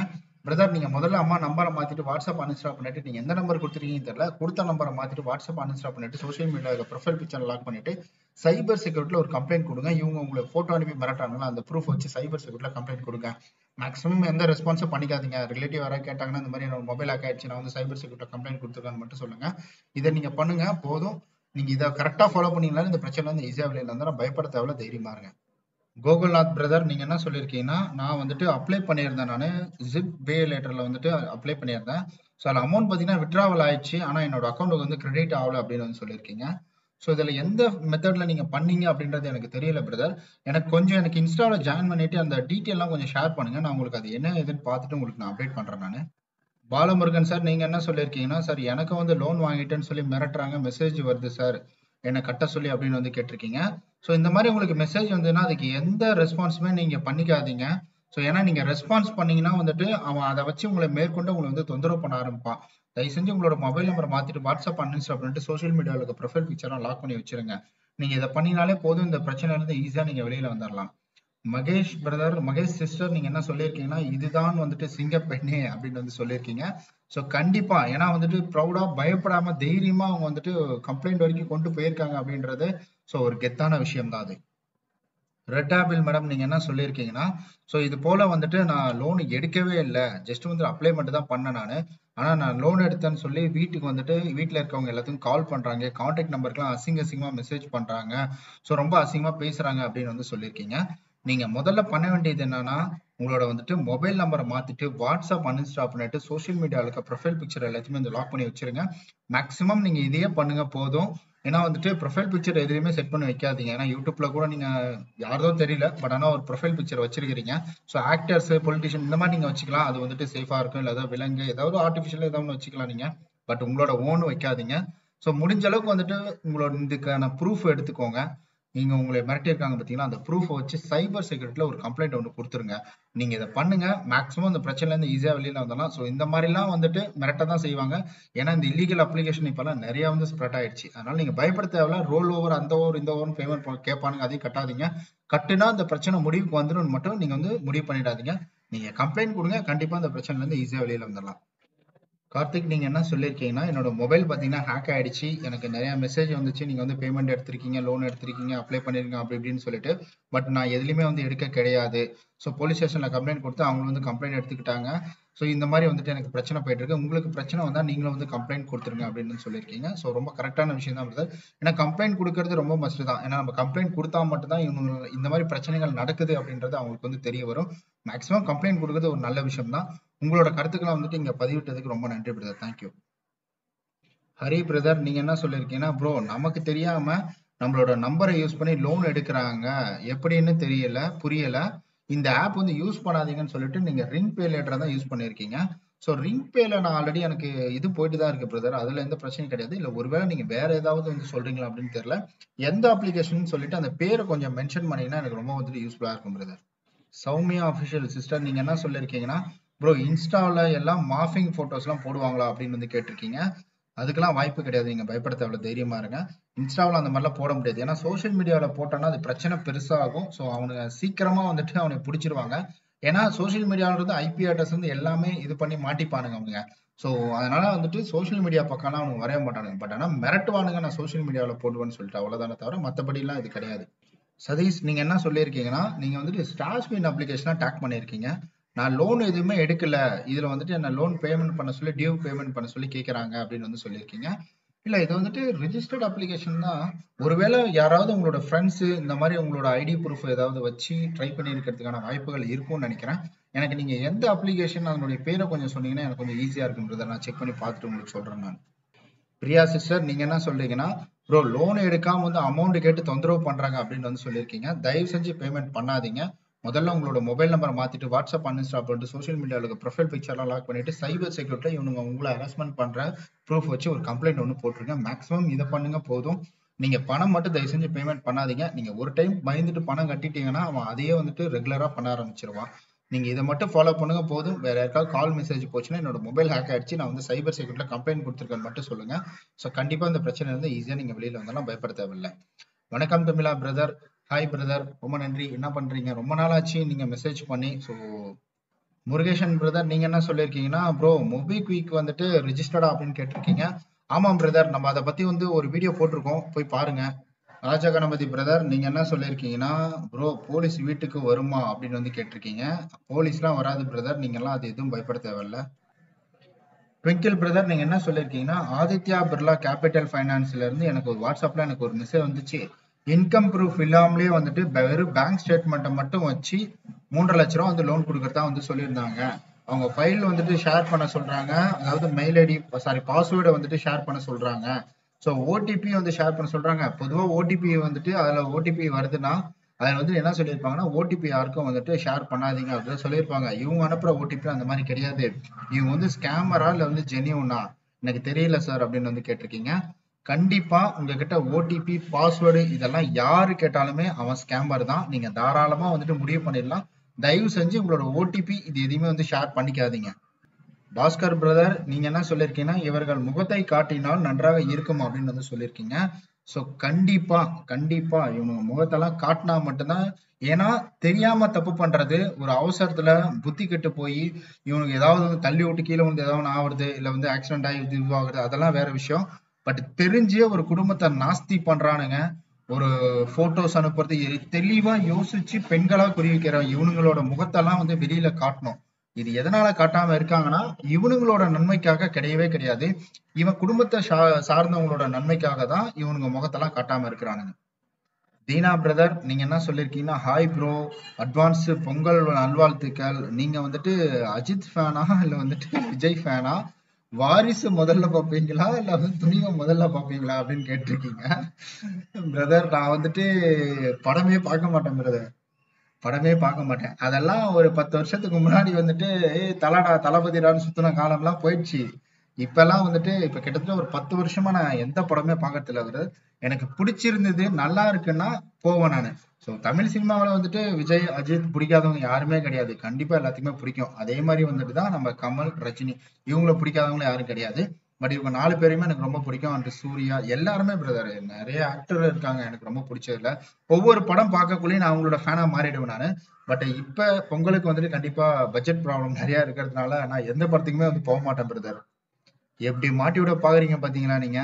பிரதர் நீங்க முதல்ல அம்மா நம்பரை மாத்திட்டு வாட்ஸ்அப் அன்இன்ஸ்டால் பண்ணிட்டு நீங்க எந்த நம்பர் கொடுத்துருக்கீங்கன்னு தெரியல கொடுத்த நம்பரை மாத்திட்டு வாட்ஸ்அப் அன்இன்ஸ்டால் பண்ணிட்டு சோஷியல் மீடியாவில் ப்ரொஃபைல் பிக்சர் லாக் பண்ணிட்டு சைபர் செக்யூரிட்டில ஒரு கம்ப்ளைண்ட் கொடுங்க இவங்க உங்களுக்கு போட்டோ அனுப்பி மிரட்டாங்களா அந்த ப்ரூஃப் வச்சு சைபர் செக்யூரிட்டில கம்ப்ளைண்ட் கொடுங்க மேக்ஸிமம் எந்த ரெஸ்பான்ஸும் பண்ணிக்காதீங்க ரிலேட்டிவ் யாராவது கேட்டாங்கன்னா இந்த மாதிரி என்னோட மொபைல் ஹேக் ஆயிடுச்சு நான் வந்து சைபர் செக்யூரிட்டில கம்ப்ளைண்ட் கொடுத்துருக்கேன்னு மட்டும் சொல்லுங்க இதை நீங்க பண்ணுங்க போதும் நீங்க இதை கரெக்டா ஃபாலோ பண்ணீங்களா இந்த பிரச்சனை வந்து ஈஸியா வெளியில இருந்தா பயப்பட தேவையில்ல தைரியமா இருங்க கோகுல்நாத் பிரதர் நீங்க என்ன சொல்லியிருக்கீங்கன்னா நான் வந்துட்டு அப்ளை பண்ணியிருந்தேன் நான் ஜிப் பே லேட்டர்ல வந்துட்டு அப்ளை பண்ணியிருந்தேன் ஸோ அதில் அமௌண்ட் பார்த்தீங்கன்னா விட்ராவல் ஆயிடுச்சு ஆனால் என்னோட அக்கௌண்ட்டுக்கு வந்து கிரெடிட் ஆகல அப்படின்னு வந்து சொல்லியிருக்கீங்க ஸோ இதில் எந்த மெத்தட்ல நீங்க பண்ணீங்க அப்படின்றது எனக்கு தெரியல பிரதர் எனக்கு கொஞ்சம் எனக்கு இன்ஸ்டாவில் ஜாயின் பண்ணிட்டு அந்த டீட்டெயிலாம் கொஞ்சம் ஷேர் பண்ணுங்க நான் உங்களுக்கு அது என்ன ஏதுன்னு பார்த்துட்டு உங்களுக்கு நான் அப்டேட் பண்றேன் நான் பாலமுருகன் சார் நீங்க என்ன சொல்லியிருக்கீங்கன்னா சார் எனக்கு வந்து லோன் வாங்கிட்டேன்னு சொல்லி மிரட்டுறாங்க மெசேஜ் வருது சார் என்னை கட்ட சொல்லி அப்படின்னு வந்து கேட்டிருக்கீங்க ஸோ இந்த மாதிரி உங்களுக்கு மெசேஜ் வந்ததுன்னா அதுக்கு எந்த ரெஸ்பான்ஸுமே நீங்க பண்ணிக்காதீங்க ஸோ ஏன்னா நீங்க ரெஸ்பான்ஸ் பண்ணீங்கன்னா வந்துட்டு அவன் அதை வச்சு உங்களை மேற்கொண்டு உங்களை வந்து தொந்தரவு பண்ண ஆரம்பிப்பான் தயவு செஞ்சு உங்களோட மொபைல் நம்பர் மாத்திட்டு வாட்ஸ்அப் அன்இன்ஸ்டால் பண்ணிட்டு சோஷியல் மீடியாவில் இருக்க ப்ரொஃபைல் பிக்சர்லாம் லாக் பண்ணி வச்சிருங்க நீங்க இதை பண்ணினாலே போதும் இந்த பிரச்சனையில இருந்து ஈஸியா நீங்க வெளியில வந்துடலாம் மகேஷ் பிரதர் மகேஷ் சிஸ்டர் நீங்க என்ன சொல்லியிருக்கீங்கன்னா இதுதான் வந்துட்டு சிங்கப்பெண்ணே அப்படின்னு வந்து சொல்லியிருக்கீங்க ஸோ கண்டிப்பா ஏன்னா வந்துட்டு ப்ரௌடா பயப்படாம தைரியமா அவங்க வந்துட்டு கம்ப்ளைண்ட் வரைக்கும் கொண்டு போயிருக்காங்க அப்படின்றது ஸோ ஒரு கெத்தான விஷயம் தான் அது ரெட் ஆப்பிள் மேடம் நீங்க என்ன சொல்லியிருக்கீங்கன்னா ஸோ இது போல வந்துட்டு நான் லோன் எடுக்கவே இல்லை ஜஸ்ட் வந்து அப்ளை மட்டும் தான் பண்ணேன் நான் ஆனா நான் லோன் எடுத்தேன்னு சொல்லி வீட்டுக்கு வந்துட்டு வீட்டில் இருக்கவங்க எல்லாத்துக்கும் கால் பண்றாங்க கான்டாக்ட் நம்பருக்குலாம் அசிங்க அசிங்கமா மெசேஜ் பண்றாங்க ஸோ ரொம்ப அசிங்கமா பேசுறாங்க அப்படின்னு வந்து சொல்லியிருக்கீங்க நீங்க முதல்ல பண்ண வேண்டியது என்னன்னா உங்களோட வந்துட்டு மொபைல் நம்பரை மாத்திட்டு வாட்ஸ்அப் அன்இன்ஸ்டால் பண்ணிட்டு சோஷியல் மீடியாவில் இருக்க ப்ரொஃபைல் பிக்சர் எல்லாத்தையுமே இந்த லாக் பண்ணி வச்சிருங்க மேக்ஸிமம் நீங்க இதையே பண்ணுங்க போதும் ஏன்னா வந்துட்டு ப்ரொஃபைல் பிக்சர் எதுலையுமே செட் பண்ணி வைக்காதீங்க ஏன்னா யூடியூப்ல கூட நீங்க யாரதோ தெரியல பட் ஆனா ஒரு ப்ரொஃபைல் பிக்சர் வச்சிருக்கீங்க ஸோ ஆக்டர்ஸ் பொலிட்டிஷியன் இந்த மாதிரி நீங்க வச்சுக்கலாம் அது வந்துட்டு சேஃபா இருக்கும் இல்லை ஏதாவது விலங்கு ஏதாவது ஆர்டிஃபிஷியல் ஏதாவது வச்சுக்கலாம் நீங்க பட் உங்களோட ஓன் வைக்காதீங்க ஸோ முடிஞ்ச அளவுக்கு வந்துட்டு உங்களோட இதுக்கான ப்ரூஃப் எடுத்துக்கோங்க நீங்க உங்களை மிரட்டியிருக்காங்க பார்த்தீங்கன்னா அந்த ப்ரூஃப் வச்சு சைபர் செக்யூரிட்டில ஒரு கம்ப்ளைண்ட் ஒன்று கொடுத்துருங்க நீங்க இதை பண்ணுங்க மேக்ஸிமம் இந்த பிரச்சனைல இருந்து ஈஸியா வெளியில வந்துடலாம் ஸோ இந்த மாதிரிலாம் வந்துட்டு மிரட்ட தான் செய்வாங்க ஏன்னா இந்த இல்லீகல் அப்ளிகேஷன் இப்பெல்லாம் நிறைய வந்து ஸ்ப்ரெட் ஆயிடுச்சு அதனால நீங்க பயப்பட தேவையில்ல ரோல் ஓவர் அந்த ஓவர் இந்த ஓவர் பேமெண்ட் கேட்பானுங்க அதையும் கட்டாதீங்க கட்டுனா இந்த பிரச்சனை முடிவுக்கு வந்துடும் மட்டும் நீங்க வந்து முடிவு பண்ணிடாதீங்க நீங்க கம்ப்ளைண்ட் கொடுங்க கண்டிப்பா இந்த பிரச்சனைல இருந்து ஈஸியா வெளியில வந்துடலாம் கார்த்திக் நீங்க என்ன சொல்லியிருக்கீங்கன்னா என்னோட மொபைல் பாத்தீங்கன்னா ஹேக் ஆயிடுச்சு எனக்கு நிறைய மெசேஜ் வந்துச்சு நீங்க வந்து பேமெண்ட் எடுத்திருக்கீங்க லோன் எடுத்திருக்கீங்க அப்ளை பண்ணிருக்கீங்க அப்படி இப்படின்னு சொல்லிட்டு பட் நான் எதுலையுமே வந்து எடுக்க கிடையாது ஸோ போலீஸ் ஸ்டேஷன்ல கம்ப்ளைண்ட் கொடுத்து அவங்க வந்து கம்ப்ளைண்ட் எடுத்துக்கிட்டாங்க ஸோ இந்த மாதிரி வந்துட்டு எனக்கு பிரச்சனை போயிட்டு இருக்கு உங்களுக்கு பிரச்சனை வந்தா நீங்களும் வந்து கம்ப்ளைண்ட் கொடுத்துருங்க அப்படின்னு சொல்லியிருக்கீங்க ஸோ ரொம்ப கரெக்டான விஷயம் தான் பிரதர் ஏன்னா கம்ப்ளைண்ட் கொடுக்கறது ரொம்ப மஸ்ட் தான் ஏன்னா நம்ம கம்ப்ளைண்ட் கொடுத்தா மட்டும்தான் இவங்க இந்த மாதிரி பிரச்சனைகள் நடக்குது அப்படின்றது அவங்களுக்கு வந்து தெரிய வரும் மேக்ஸிமம் கம்ப்ளைண்ட் கொடுக்கறது ஒரு நல்ல விஷயம் தான் உங்களோட கருத்துக்களை வந்துட்டு இங்க பதிவிட்டதுக்கு ரொம்ப நன்றி பிரதர் தேங்க்யூ ஹரி பிரதர் நீங்க என்ன சொல்லியிருக்கீங்கன்னா ப்ரோ நமக்கு தெரியாம நம்மளோட நம்பரை யூஸ் பண்ணி லோன் எடுக்கிறாங்க எப்படின்னு தெரியல புரியல இந்த ஆப் வந்து யூஸ் பண்ணாதீங்கன்னு சொல்லிட்டு நீங்க ரிங் பே லேட்டர் தான் யூஸ் பண்ணிருக்கீங்க ஸோ ரிங் பேல நான் ஆல்ரெடி எனக்கு இது போயிட்டு தான் இருக்கு பிரதர் அதுல எந்த பிரச்சனையும் கிடையாது இல்ல ஒருவேளை நீங்க வேற ஏதாவது வந்து சொல்றீங்களா அப்படின்னு தெரியல எந்த அப்ளிகேஷன் சொல்லிட்டு அந்த பேரை கொஞ்சம் மென்ஷன் பண்ணீங்கன்னா எனக்கு ரொம்ப வந்துட்டு யூஸ்ஃபுல்லா இருக்கும் பிரதர் சௌமியா அஃபிஷியல் சிஸ்டர் நீங்க என்ன சொல்லிருக்கீங்கன்னா ப்ரோ இன்ஸ்டால எல்லாம் மாஃபிங் போட்டோஸ் எல்லாம் போடுவாங்களா அப்படின்னு வந்து கேட்டிருக்கீங்க அதுக்கெல்லாம் வாய்ப்பு கிடையாது நீங்க பயப்பட தேவையில்ல தைரியமா இருங்க இன்ஸ்டாவில் அந்த மாதிரிலாம் போட முடியாது ஏன்னா சோஷியல் மீடியாவில் போட்டோன்னா அது பிரச்சனை பெருசாகும் ஸோ அவனுங்க சீக்கிரமா வந்துட்டு அவனை பிடிச்சிருவாங்க ஏன்னா சோஷியல் மீடியாவிலிருந்து ஐபி அட்ரஸ் வந்து எல்லாமே இது பண்ணி மாட்டிப்பானுங்க அவங்க ஸோ அதனால வந்துட்டு சோஷியல் மீடியா பக்கம்லாம் அவனுக்கு வரைய மாட்டானுங்க பட் ஆனால் மிரட்டுவானுங்க நான் சோஷியல் மீடியாவில் போடுவேன்னு சொல்லிட்டு அவ்வளோதானே தவிர மற்றபடிலாம் இது கிடையாது சதீஷ் நீங்க என்ன சொல்லியிருக்கீங்கன்னா நீங்க வந்துட்டு ஸ்டார்ஸ்பின் அப்ளிகேஷனா டேக் பண்ணியிருக்கீங்க நான் லோன் எதுவுமே எடுக்கல இதுல வந்துட்டு என்ன லோன் பேமெண்ட் பண்ண சொல்லி டியூ பேமெண்ட் பண்ண சொல்லி கேக்குறாங்க அப்படின்னு வந்து சொல்லியிருக்கீங்க இல்ல இது வந்துட்டு ரிஜிஸ்டர்ட் அப்ளிகேஷன் தான் ஒருவேளை யாராவது உங்களோட ஃப்ரெண்ட்ஸ் இந்த மாதிரி உங்களோட ஐடி ப்ரூஃப் ஏதாவது வச்சு ட்ரை பண்ணி இருக்கிறதுக்கான வாய்ப்புகள் இருக்கும்னு நினைக்கிறேன் எனக்கு நீங்க எந்த அப்ளிகேஷன் அதனுடைய பேரை கொஞ்சம் சொன்னீங்கன்னா எனக்கு கொஞ்சம் ஈஸியா இருக்குன்றதை நான் செக் பண்ணி பார்த்துட்டு உங்களுக்கு சொல்றேன் நான் பிரியா சிஸ்டர் நீங்க என்ன சொல்றீங்கன்னா ப்ரோ லோன் எடுக்காம வந்து அமௌண்ட் கேட்டு தொந்தரவு பண்றாங்க அப்படின்னு வந்து சொல்லியிருக்கீங்க தயவு செஞ்சு பேமெண்ட் பண்ணாதீங்க முதல்ல உங்களோட மொபைல் நம்பரை மாத்திட்டு வாட்ஸ்அப் அன்இன்ஸ்டால் பண்ணிட்டு சோஷியல் மீடியாவில் இருக்க ப்ரொஃபைல் பிக்சர்லாம் லாக் பண்ணிட்டு சைபர் செக்யூரிட்டியில் இவனுங்க உங்களை ஹராஸ்மெண்ட் பண்ற ப்ரூஃப் வச்சு ஒரு கம்ப்ளைண்ட் ஒன்று போட்டிருங்க மேக்ஸிமம் இதை பண்ணுங்க போதும் நீங்க பணம் மட்டும் தயவு செஞ்சு பேமெண்ட் பண்ணாதீங்க நீங்க ஒரு டைம் பயந்துட்டு பணம் கட்டிட்டீங்கன்னா அவன் அதையே வந்துட்டு ரெகுலரா பண்ண ஆரம்பிச்சிருவான் நீங்க இதை மட்டும் ஃபாலோ பண்ணுங்க போதும் வேற யாருக்காவது கால் மெசேஜ் போச்சுன்னா என்னோட மொபைல் ஹேக் ஆயிடுச்சு நான் வந்து சைபர் செக்யூரிட்டில கம்ப்ளைண்ட் கொடுத்துருக்கேன்னு மட்டும் சொல்லுங்க ஸோ கண்டிப்பா இந்த பிரச்சனை இருந்து ஈஸியா நீங்க வெளியில வந்தாலும் பயப்பட தேவையில்லை வணக்கம் தமிழா பிரதர் ஹாய் பிரதர் ரொம்ப நன்றி என்ன பண்றீங்க ரொம்ப நாள் ஆச்சு நீங்க மெசேஜ் பண்ணி ஸோ முருகேசன் பிரதர் நீங்க என்ன சொல்லியிருக்கீங்கன்னா ப்ரோ மொபிக்விக் வந்துட்டு ரிஜிஸ்டர்டா அப்படின்னு கேட்டிருக்கீங்க ஆமாம் பிரதர் நம்ம அதை பத்தி வந்து ஒரு வீடியோ போட்டிருக்கோம் போய் பாருங்க ராஜா கணபதி பிரதர் நீங்க என்ன சொல்லியிருக்கீங்கன்னா ப்ரோ போலீஸ் வீட்டுக்கு வருமா அப்படின்னு வந்து கேட்டிருக்கீங்க போலீஸ்லாம் வராது பிரதர் நீங்க எல்லாம் அது எதுவும் பயப்பட தேவையில்ல ட்விங்கிள் பிரதர் நீங்க என்ன சொல்லியிருக்கீங்கன்னா ஆதித்யா பிர்லா கேபிட்டல் ஃபைனான்ஸ்ல இருந்து எனக்கு ஒரு வாட்ஸ்அப்ல எனக்கு ஒரு மெசேஜ் வந்துச்சு இன்கம் ப்ரூஃப் இல்லாமலே வந்துட்டு ப- வெறும் பேங்க் ஸ்டேட்மெண்ட்டை மட்டும் வச்சு மூன்றரை லட்ச ரூபா வந்து லோன் கொடுக்கறதா வந்து சொல்லியிருந்தாங்க அவங்க ஃபைல் வந்துட்டு ஷேர் பண்ண சொல்றாங்க அதாவது மெயில் ஐடி சாரி பாஸ்வேர்டை வந்துட்டு ஷேர் பண்ண சொல்றாங்க ஸோ ஓடிபி வந்து ஷேர் பண்ண சொல்றாங்க பொதுவாக ஓடிபி வந்துட்டு அதுல ஓடிபி வருதுன்னா அதில் வந்து என்ன சொல்லியிருப்பாங்கன்னா ஓடிபி யாருக்கும் வந்துட்டு ஷேர் பண்ணாதீங்க அப்படின்னு சொல்லியிருப்பாங்க இவங்க அனுப்புற ஓடிபி அந்த மாதிரி கிடையாது இவங்க வந்து ஸ்கேமரா இல்லை வந்து ஜெனியூனா எனக்கு தெரியல சார் அப்படின்னு வந்து கேட்டிருக்கீங்க கண்டிப்பா உங்ககிட்ட ஓடிபி பாஸ்வேர்டு இதெல்லாம் யாரு கேட்டாலுமே அவன் ஸ்கேமர் தான் நீங்க தாராளமா வந்துட்டு முடிவு பண்ணிடலாம் தயவு செஞ்சு உங்களோட ஓடிபி இது எதையுமே வந்து ஷேர் பண்ணிக்காதீங்க பாஸ்கர் பிரதர் நீங்க என்ன சொல்லியிருக்கீங்கன்னா இவர்கள் முகத்தை காட்டினால் நன்றாக இருக்கும் அப்படின்னு வந்து சொல்லியிருக்கீங்க சோ கண்டிப்பா கண்டிப்பா இவங்க முகத்தெல்லாம் காட்டினா மட்டும்தான் ஏன்னா தெரியாம தப்பு பண்றது ஒரு அவசரத்துல புத்தி கெட்டு போய் இவனுக்கு ஏதாவது வந்து தள்ளி விட்டு கீழே வந்து ஏதாவது ஒண்ணு ஆகுறது இல்ல வந்து ஆக்சிடென்ட் ஆகி இது இதுவாகுது அதெல்லாம் வேற விஷயம் பட் தெரிஞ்சே ஒரு குடும்பத்தை நாஸ்தி பண்றானுங்க ஒரு போட்டோஸ் அனுப்புறது எ- தெளிவா யோசிச்சு பெண்களா குறி வைக்கிற இவனுங்களோட முகத்தெல்லாம் வந்து வெளியில காட்டணும் இது எதனால காட்டாம இருக்காங்கன்னா இவனுங்களோட நன்மைக்காக கிடையவே கிடையாது இவன் குடும்பத்தை சா- சார்ந்தவங்களோட நன்மைக்காக தான் இவனுங்க முகத்தெல்லாம் காட்டாம இருக்கிறானுங்க தீனா பிரதர் நீங்க என்ன சொல்லிருக்கீங்கன்னா ஹாய் ப்ரோ அட்வான்ஸ் பொங்கல் நல்வாழ்த்துக்கள் நீங்க வந்துட்டு அஜித் ஃபேனா இல்ல வந்துட்டு விஜய் ஃபேனா வாரிசு முதல்ல பாப்பீங்களா இல்ல வந்து துணிவை முதல்ல பாப்பீங்களா அப்படின்னு கேட்டிருக்கீங்க பிரதர் நான் வந்துட்டு படமே பார்க்க மாட்டேன் பிரதர் படமே பார்க்க மாட்டேன் அதெல்லாம் ஒரு பத்து வருஷத்துக்கு முன்னாடி வந்துட்டு ஏய் தலடா தளபதிடான்னு சுத்தின காலம்லாம் போயிடுச்சு இப்பெல்லாம் வந்துட்டு இப்ப கிட்டத்தட்ட ஒரு பத்து வருஷமா நான் எந்த படமே பார்க்கறது இல்ல பிரதர் எனக்கு பிடிச்சிருந்தது நல்லா இருக்குன்னா போவேன் நானு ஸோ தமிழ் சினிமாவில் வந்துட்டு விஜய் அஜித் பிடிக்காதவங்க யாருமே கிடையாது கண்டிப்பா எல்லாத்துக்குமே பிடிக்கும் அதே மாதிரி வந்துட்டு தான் நம்ம கமல் ரஜினி இவங்கள பிடிக்காதவங்களும் யாரும் கிடையாது பட் இவங்க நாலு பேருமே எனக்கு ரொம்ப பிடிக்கும் அண்ட் சூர்யா எல்லாருமே பிரதர் நிறைய ஆக்டர் இருக்காங்க எனக்கு ரொம்ப பிடிச்சதுல ஒவ்வொரு படம் பார்க்கக்குள்ளேயும் நான் அவங்களோட ஃபேனா மாறிடுவேன் நான் பட் இப்ப பொங்கலுக்கு வந்துட்டு கண்டிப்பா பட்ஜெட் ப்ராப்ளம் நிறைய இருக்கிறதுனால நான் எந்த படத்துக்குமே வந்து போக மாட்டேன் பிரதர் எப்படி மாட்டி விட பாக்குறீங்க பாத்தீங்களா நீங்க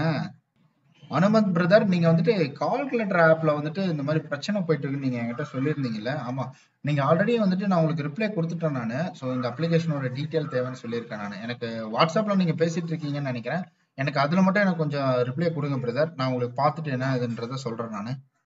அனுமத் பிரதர் நீங்க வந்துட்டு கால்குலேட்டர் ஆப்ல வந்துட்டு இந்த மாதிரி பிரச்சனை போயிட்டு இருக்குன்னு நீங்க என்கிட்ட சொல்லியிருந்தீங்கல்ல ஆமா நீங்க ஆல்ரெடி வந்துட்டு நான் உங்களுக்கு ரிப்ளை கொடுத்துட்டேன் நானு ஸோ இந்த அப்ளிகேஷனோட டீட்டெயில் தேவைன்னு சொல்லியிருக்கேன் நான் எனக்கு வாட்ஸ்அப்ல நீங்க பேசிட்டு இருக்கீங்கன்னு நினைக்கிறேன் எனக்கு அதுல மட்டும் எனக்கு கொஞ்சம் ரிப்ளை கொடுங்க பிரதர் நான் உங்களுக்கு பார்த்துட்டு என்ன இதுன்றத சொல்றேன் நான்